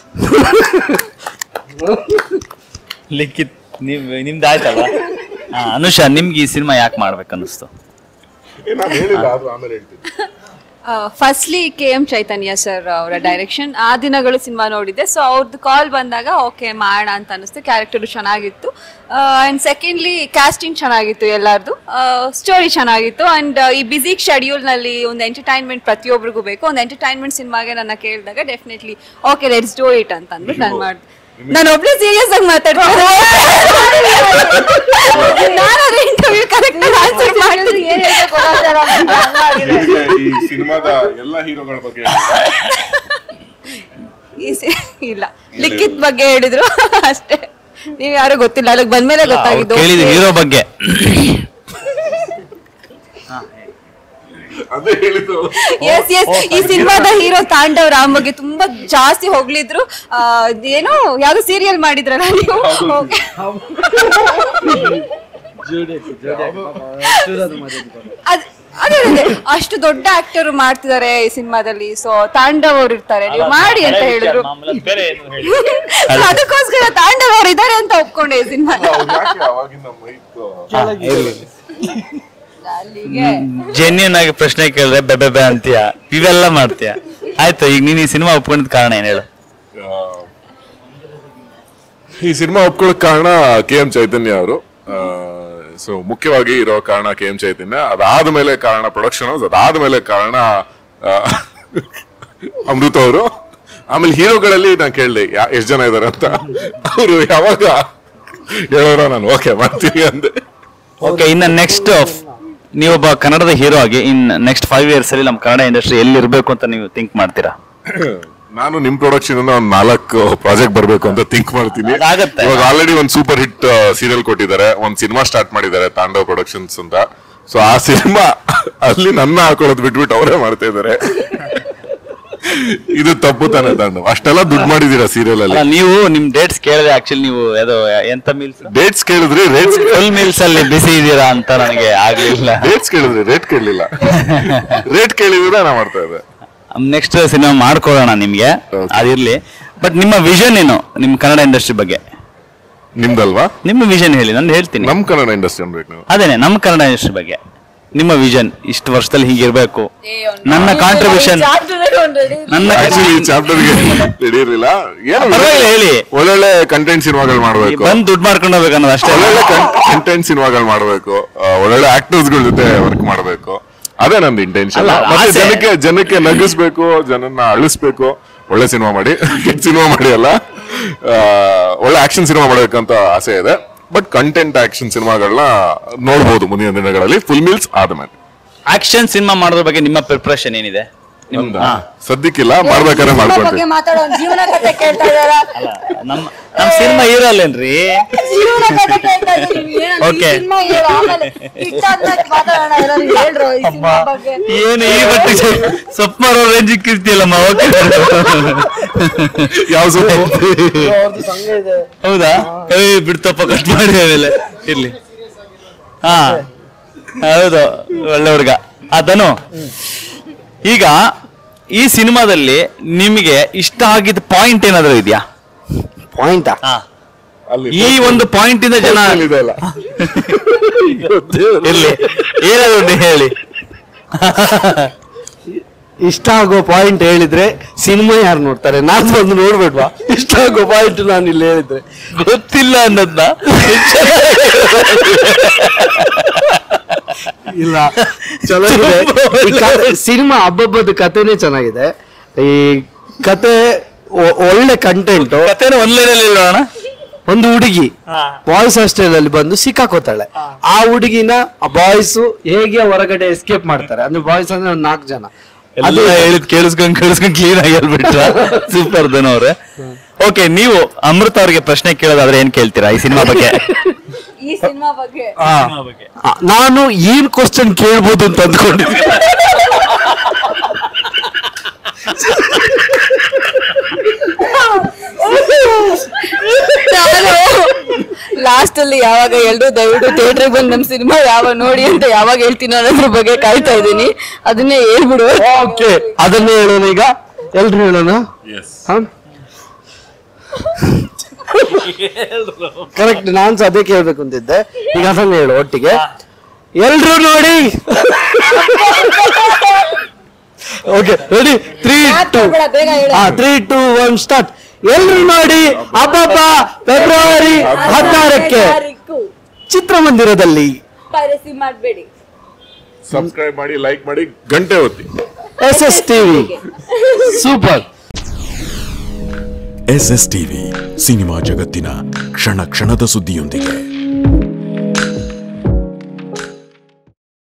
ಲಿಖಿತ್ ನಿಮ್ ನಿಮ್ದು ಆಯ್ತಲ್ಲ ಹಾ, ಅನುಷಾ ನಿಮ್ಗೆ ಈ ಸಿನಿಮಾ ಯಾಕೆ ಮಾಡ್ಬೇಕು ಅನ್ನಿಸ್ತು ಏ, ನಾನು ಹೇಳಿಲ್ಲ ಆದ್ರೂ ಆಮೇಲೆ ಹೇಳ್ತೀನಿ firstly K M Chaitanya sir ಅವರ ಡೈರೆಕ್ಷನ್ ಆ ದಿನಗಳು ಸಿನಿಮಾ ನೋಡಿದ್ದೆ ಸೊ ಅವ್ರದ್ದು ಕಾಲ್ ಬಂದಾಗ ಓಕೆ ಮಾಡೋಣ ಅಂತ ಅನಿಸ್ತು ಕ್ಯಾರೆಕ್ಟರ್ ಚೆನ್ನಾಗಿತ್ತು ಆ್ಯಂಡ್ ಸೆಕೆಂಡ್ಲಿ ಕ್ಯಾಸ್ಟಿಂಗ್ ಚೆನ್ನಾಗಿತ್ತು ಎಲ್ಲರದು ಸ್ಟೋರಿ ಚೆನ್ನಾಗಿತ್ತು ಆ್ಯಂಡ್ ಈ ಬಿಸಿ ಶೆಡ್ಯೂಲ್ನಲ್ಲಿ ಒಂದು ಎಂಟರ್ಟೈನ್ಮೆಂಟ್ ಪ್ರತಿಯೊಬ್ಬರಿಗೂ ಬೇಕು ಒಂದು ಎಂಟರ್ಟೈನ್ಮೆಂಟ್ ಸಿನಿಮಾಗೆ ನನ್ನ ಕೇಳಿದಾಗ definitely okay let's do it ಅಂತ ಅಂದ್ಬಿಟ್ಟು ನಾನು ಮಾಡಿದೆ ನಾನು ಒಬ್ಳೆ ಸೀರಿಯಸ್ ಆಗಿ ಮಾತಾಡ್ತೀನಿ ನಾನು ಇಂಟರ್ವ್ಯೂ ಕರೆಕ್ಟ್ ಆನ್ಸರ್ ಮಾಡಿದ್ರೆ ಏನು ನಿಮ್ಗೆ ಈ ಸಿನಿಮಾದ ಎಲ್ಲ ಹೀರೋಗಳ ಬಗ್ಗೆ ಹೇಳಿಲ್ಲ. ಈ ಸಿ- ಇಲ್ಲ ಲಿಖಿತ್ ಬಗ್ಗೆ ಹೇಳಿದ್ರು ಅಷ್ಟೇ ನೀವ್ ಯಾರು ಗೊತ್ತಿಲ್ಲ ಅಲ್ಲಿಗೆ ಬಂದ್ಮೇಲೆ ಗೊತ್ತಾಗಿದ್ದು ಕೇಳಿದ ಹೀರೋ ಬಗ್ಗೆ ಅದೇ ಹೇಳಿದ್ದು ಎಸ್ ಎಸ್ ಈ ಸಿನಿಮಾದ ಹೀರೋ ತಾಂಡವ್ ರಾಮ್ ಬಗ್ಗೆ ತುಂಬಾ ಜಾಸ್ತಿ ಹೊಗಳಿದ್ರು ಆ, ಏನೋ ಯಾವ್ದೋ ಸೀರಿಯಲ್ ಮಾಡಿದ್ರಲ್ಲ ನೀವು Okay. ಅದ್- ಅದೇ ಅದೇ ಅಷ್ಟು ದೊಡ್ಡ ಆಕ್ಟರ್ ಮಾಡ್ತಿದ್ದಾರೆ ಈ ಸಿನಿಮಾದಲ್ಲಿ ಸೊ ತಾಂಡವ್ ಅವ್ರು ಇರ್ತಾರೆ ನೀವು ಮಾಡಿ ಅಂತ ಹೇಳಿದ್ರು So ಅದಕ್ಕೋಸ್ಕರ ತಾಂಡವ್ ಅವ್ರು ಇದಾರೆ ಅಂತ ಒಪ್ಕೊಂಡೆ ಈ ಸಿನಿಮಾ ಅವ್ರು ಯಾಕೆ ಅವಾಗಿನ ಮೈಕ್ ಅಲ್ಲಿಗೆ ಜೆನ್ಯನ್ ಆಗಿ ಪ್ರಶ್ನೆ ಕೇಳಿದ್ರೆ ಬೆಬೆ ಬೆ ಅಂತೀಯ ಇವೆಲ್ಲ ಮಾಡ್ತೀಯ ಆಯ್ತು ಈಗ ನೀನ್ ಈ ಸಿನಿಮಾ ಒಪ್ಕೊಂಡಿದ್ ಕಾರಣ ಏನ್ ಹೇಳು ಈ ಸಿನಿಮಾ ಒಪ್ಕೊಳ್ಳೋಕ್ ಕಾರಣ ಕೆ ಎಂ ಚೈತನ್ಯ ಅವರು ಸೊ ಮುಖ್ಯವಾಗಿ ಇರೋ ಕಾರಣ ಕೆ ಎಂ ಚೈತನ್ಯ ಅದಾದ್ಮೇಲೆ ಕಾರಣ ಪ್ರೊಡಕ್ಷನ್ ಹೌಸ್ ಅದಾದ್ಮೇಲೆ ಕಾರಣ ಆ, ಅಮೃತ ಅವರು ಆಮೇಲೆ ಹೀರೋಗಳಲ್ಲಿ ನಾನು ಕೇಳಿದೆ ಎಷ್ಟು ಜನ ಇದಾರೆ ಅಂತ ಅವರು ಯಾವಾಗ ಹೇಳೋರ ನಾನು ಓಕೆ ಮಾಡ್ತೀನಿ ಅಂದೆ ಓಕೆ ಇನ್ನ ನೆಕ್ಸ್ಟ್ ನೀವೊಬ್ಬ ಕನ್ನಡದ ಹೀರೋ ಆಗಿ ಇನ್ ನೆಕ್ಸ್ಟ್ ಫೈವ್ ಇಯರ್ಸ್ ಅಲ್ಲಿ ನಮ್ಮ ಕನ್ನಡ ಇಂಡಸ್ಟ್ರಿ ಎಲ್ಲಿ ಇರ್ಬೇಕು ಅಂತ ನೀವು ಥಿಂಕ್ ಮಾಡ್ತೀರಾ ನಾನು ನಿಮ್ ಪ್ರೊಡಕ್ಷನ್ ಇಂದ ಒಂದ್ ನಾಲ್ಕು ಪ್ರಾಜೆಕ್ಟ್ ಬರ್ಬೇಕು ಅಂತ ಥಿಂಕ್ ಮಾಡ್ತೀನಿ ಅದಾಗತ್ತೆ. ಇವಾಗ ಆಲ್ರೆಡಿ ಒಂದ್ ಸೂಪರ್ ಹಿಟ್ ಸೀರಿಯಲ್ ಕೊಟ್ಟಿದ್ದಾರೆ ಒಂದ್ ಸಿನಿಮಾ ಸ್ಟಾರ್ಟ್ ಮಾಡಿದ್ದಾರೆ ತಾಂಡವ್ ಪ್ರೊಡಕ್ಷನ್ಸ್ ಅಂತ ಸೊ ಆ ಸಿನಿಮಾ ಅಲ್ಲಿ ನನ್ನ ಹಾಕೊಳ್ಳೋದು ಬಿಟ್ಬಿಟ್ಟು ಅವರೇ ಮಾಡ್ತಾ ಇದ್ದಾರೆ ಇದು ತಪ್ಪು ತಾನೆ ತಾಂಡವ್ ಅಷ್ಟೆಲ್ಲ ದುಡ್ಡು ಮಾಡಿದೀರಾ ಸೀರಿಯಲ್ ಅಲ್ಲ ಅಲ್ಲಿ ನೀವು ನಿಮ್ ಡೇಟ್ಸ್ ಕೇಳಿದ್ರೆ ಆಕ್ಚುಲಿ ನೀವು ಅದು ಎಂತ ಮೀಲ್ಸ್ ಡೇಟ್ಸ್ ಕೇಳಿದ್ರಿ ರೇಟ್ಸ್ ಫುಲ್ ಮೀಲ್ಸ್ ಅಲ್ಲಿ ಬಿಸಿ ಇದೀರಾ ಅಂತ ನನಗೆ ಆಗ್ಲಿಲ್ಲ ಡೇಟ್ಸ್ ಕೇಳಿದ್ರಿ ರೇಟ್ ಕೇಳಲಿಲ್ಲ ರೇಟ್ ಕೇಳಿದ್ರೆ ನಾ ಮಾಡ್ತಾ ಇದ್ದೆ ನೆಕ್ಸ್ಟ್ ಸಿನಿಮಾ ಮಾಡ್ಕೊಳ್ಳೋಣ ನಿಮ್ಗೆ Okay. ಅದಿರ್ಲಿ ಬಟ್ ನಿಮ್ಮ ವಿಷನ್ ಏನು ನಿಮ್ ಕನ್ನಡ ಇಂಡಸ್ಟ್ರಿ ಬಗ್ಗೆ ನಿಮ್ದಲ್ವಾ ನಿಮ್ಮ ವಿಷನ್ ಹೇಳಿ ನಾನು ಹೇಳ್ತೀನಿ ನಮ್ ಕನ್ನಡ ಇಂಡಸ್ಟ್ರಿ ಅನ್ಬೇಕು ನೀವು ಅದೇನೆ ನಮ್ಮ ಕನ್ನಡ ಇಂಡಸ್ಟ್ರಿ ಬಗ್ಗೆ ನಿಮ್ಮ ವಿಷನ್ ಇಷ್ಟು ವರ್ಷದಲ್ಲಿ ಹೀಗಿರ್ಬೇಕು ನನ್ನ ಕಾಂಟ್ರಿಬ್ಯೂಷನ್ ನನ್ನ ಆಕ್ಚುಲಿ ಈ ಚಾಪ್ಟರ್ಗೆ ಹಿಡಿಯಿರಲಿಲ್ಲ ಏನು ಪರವಾಗಿಲ್ಲ, ಹೇಳಿ. ಒಳ್ಳೊಳ್ಳೆ ಕಂಟೆಂಟ್ ಸಿನಿಮಾಗಳು ಮಾಡ್ಬೇಕು ಬಂದ್ ದುಡ್ಡು ಮಾಡ್ಕೊಂಡು ಹೋಗ್ಬೇಕು ಅನ್ನೋದು ಅಷ್ಟೇ ಒಳ್ಳೊಳ್ಳೆ ಕಂಟೆಂಟ್ ಸಿನಿಮಾಗಳು ಮಾಡ್ಬೇಕು ಆ, ಒಳ್ಳೊಳ್ಳೆ ಆಕ್ಟರ್ಸ್ ಗಳ ಜೊತೆ ವರ್ಕ್ ಮಾಡ್ಬೇಕು ಅದೇ ನಂದು ಇಂಟೆನ್ಷನ್ ಅಲ್ಲ, ಮತ್ತೆ ಆಸೆ. ಜನಕ್ಕೆ ಜನಕ್ಕೆ ನಗಿಸ್ಬೇಕು ಜನನ್ನ ಅಳಿಸ್ಬೇಕು ಒಳ್ಳೆ ಸಿನಿಮಾ ಮಾಡಿ ಕೆಟ್ಟ ಸಿನಿಮಾ ಮಾಡಿ ಅಲ್ಲ ಆ, ಒಳ್ಳೆ ಆಕ್ಷನ್ ಸಿನಿಮಾ ಮಾಡ್ಬೇಕಂತ ಆಸೆ ಇದೆ ಬಟ್ ಕಂಟೆಂಟ್ ಆಕ್ಷನ್ ಸಿನಿಮಾಗಳನ್ನ ನೋಡ್ಬೋದು ಮುಂದಿನ ದಿನಗಳಲ್ಲಿ ಫುಲ್ ಮೀಲ್ಸ್ ಆದ್ಮೇಲೆ ಆಕ್ಷನ್ ಸಿನಿಮಾ ಮಾಡೋದ್ರ ಬಗ್ಗೆ ನಿಮ್ಮ ಪ್ರಿಪ್ರೇಷನ್ ಏನಿದೆ ನಿಮ್ ನಮ್ದ? ಹಾ. ಸದ್ಯಕ್ಕಿಲ್ಲ ಮಾಡ್ಬೇಕಾದ್ರೆ ಮಾಡ್ಕೊಂತೀವಿ ಮಾತಾಡೋ ಜೀವನ ಕಥೆ ಕೇಳ್ತಾ ಇದಾರ ಅಲ್ಲ ನಮ್ಮ ನಮ್ಮ ಸಿನಿಮಾ ಹೀರೋ ಅಲ್ಲೇನ್ರಿ ಜೀವನ ಕಥೆ ಕೇಳ್ತಾ ಇದೀವಿ ಏನಂತ ಈ Okay. ಸಿನಿಮಾ ಹೇಳು ಆಮೇಲೆ ಇಷ್ಟಾದ್ಮೇಲೆ ಮಾತಾಡೋಣ ಎಲ್ಲರೂ ಹೇಳ್ರು ಈ ಸಿನಿಮಾ ಬಗ್ಗೆ ಏನು ಈ ಬಟ್ಟೆ ಸೊಪ್ಪು ಮಾರೋ ರೇಂಜ್ ಇಕ್ಕಿರ್ತೀಯಲ್ಲಮ್ಮ ಓಕೆ ಯಾವ ಸೊಪ್ಪು ಅವ್ರದ್ದು ಸಂಘ ಇದೆ ಹೌದಾ ಏಯ್ ಬಿಡ್ತಪ್ಪ ಕಟ್ ಮಾಡಿ ಆಮೇಲೆ ಇರ್ಲಿ ಹಾ ಹೌದು ಒಳ್ಳೆ ಹುಡುಗ ಅದನು ಈಗ ಈ ಸಿನಿಮಾದಲ್ಲಿ ನಿಮಗೆ ಇಷ್ಟ ಆಗಿದ್ದ ಪಾಯಿಂಟ್ ಏನಾದ್ರು ಇದೆಯಾ ಪಾಯಿಂಟಾ ಅಲ್ಲಿ ಈ ಒಂದು ಪಾಯಿಂಟ್ ಇಂದ ಜನ ಇದೆ ಅಲ್ಲ ಇರ್ಲಿ ಏನಾದ್ರು ಒಂದು ಹೇಳಿ ಇಷ್ಟ ಆಗೋ ಪಾಯಿಂಟ್ ಹೇಳಿದ್ರೆ ಸಿನಿಮಾ ಯಾರು ನೋಡ್ತಾರೆ ನಾನು ಬಂದು ನೋಡ್ಬೇಡ್ವಾ ಇಷ್ಟ ಆಗೋ ಪಾಯಿಂಟ್ ನಾನು ಇಲ್ಲಿ ಹೇಳಿದ್ರೆ ಗೊತ್ತಿಲ್ಲ ಅನ್ನೋದ್ನ ಇಲ್ಲ ಚೆನ್ನಾಗಿದೆ ಸಿನಿಮಾ ಹಬ್ಬಬ್ಬದ ಕಥೆನೇ ಚೆನ್ನಾಗಿದೆ ಈ ಕತೆ ಒ- ಒಳ್ಳೆ ಕಂಟೆಂಟ್ ಕಥೆನ ಒಂದ್ ಲೈನಲ್ಲಿ ಹೇಳೋಣ ಒಂದು ಹುಡುಗಿ ಬಾಯ್ಸ್ ಹಾಸ್ಟೆಲ್ ಅಲ್ಲಿ ಬಂದು ಸಿಕ್ಕಾಕೋತಾಳೆ ಆ ಹುಡುಗಿನ ಬಾಯ್ಸ್ ಹೇಗೆ ಹೊರಗಡೆ ಎಸ್ಕೇಪ್ ಮಾಡ್ತಾರೆ ಅಂದ್ರೆ ಬಾಯ್ಸ್ ಅಂದ್ರೆ ಒಂದ್ ನಾಲ್ಕು ಜನ ಅದು ಹೇಳಿದ್ ಕೇಳಿಸ್ಕೊಂಡ್ ಕೇಳಿಸ್ಕೊಂಡ್ ಕ್ಲೀನ್ ಆಗಿ ಹೇಳ್ಬಿಟ್ರ ಸೂಪರ್ ಧನು ಅವ್ರೆ ಓಕೆ ನೀವು ಅಮೃತ ಅವ್ರಿಗೆ ಪ್ರಶ್ನೆ ಕೇಳೋದಾದ್ರೆ ಏನ್ ಕೇಳ್ತೀರಾ ಈ ಸಿನಿಮಾ ಬಗ್ಗೆ ಈ ಸಿನಿಮಾ ಬಗ್ಗೆ ಆ, ನಾನು ಏನ್ ಕ್ವಶನ್ ಕೇಳ್ಬೋದು ಅಂತ ಅಂದ್ಕೊಂಡಿದ್ದೆ ನಾನು ಲಾಸ್ಟ್ ಅಲ್ಲಿ ಯಾವಾಗ ಎಲ್ರು ದಯವಿಟ್ಟು ಥಿಯೇಟರ್ ಬಂದು ನಮ್ ಸಿನಿಮಾ ಯಾವಾಗ ನೋಡಿ ಅಂತ ಯಾವಾಗ ಹೇಳ್ತೀನೋ ಅನ್ನೋದ್ರ ಬಗ್ಗೆ ಕಾಯ್ತಾ ಇದ್ದೀನಿ ಅದನ್ನೇ ಹೇಳ್ಬಿಡು ಓಕೆ ಅದನ್ನೇ ಹೇಳೋಣ ಈಗ ಎಲ್ರು ಹೇಳೋಣ ಕರೆಕ್ಟ್ ನಾನ್ ಸಹ ಅದೇ ಕೇಳ್ಬೇಕು ಅಂತಿದ್ದೆ ಈಗ ಅದನ್ನ ಹೇಳು ಒಟ್ಟಿಗೆ ಎಲ್ರು ನೋಡಿ ಓಕೆ ರೆಡಿ ತ್ರೀ ಟು ಬೇಗ ಹೇಳು ಹಾ ತ್ರೀ ಟು ಒನ್ ಸ್ಟಾರ್ಟ್ ಎಲ್ರು ನೋಡಿ ಹಬ್ಬಬ್ಬ ಫೆಬ್ರವರಿ ಹದಿನಾರಕ್ಕೆ ಚಿತ್ರಮಂದಿರದಲ್ಲಿ ಪೈರಸಿ ಮಾಡಬೇಡಿ ಸಬ್ಸ್ಕ್ರೈಬ್ ಮಾಡಿ ಲೈಕ್ ಮಾಡಿ ಗಂಟೆ ಒತ್ತಿ S S TV super S S TV cinema ಜಗತ್ತಿನ ಕ್ಷಣ ಕ್ಷಣದ ಸುದ್ದಿಯೊಂದಿಗೆ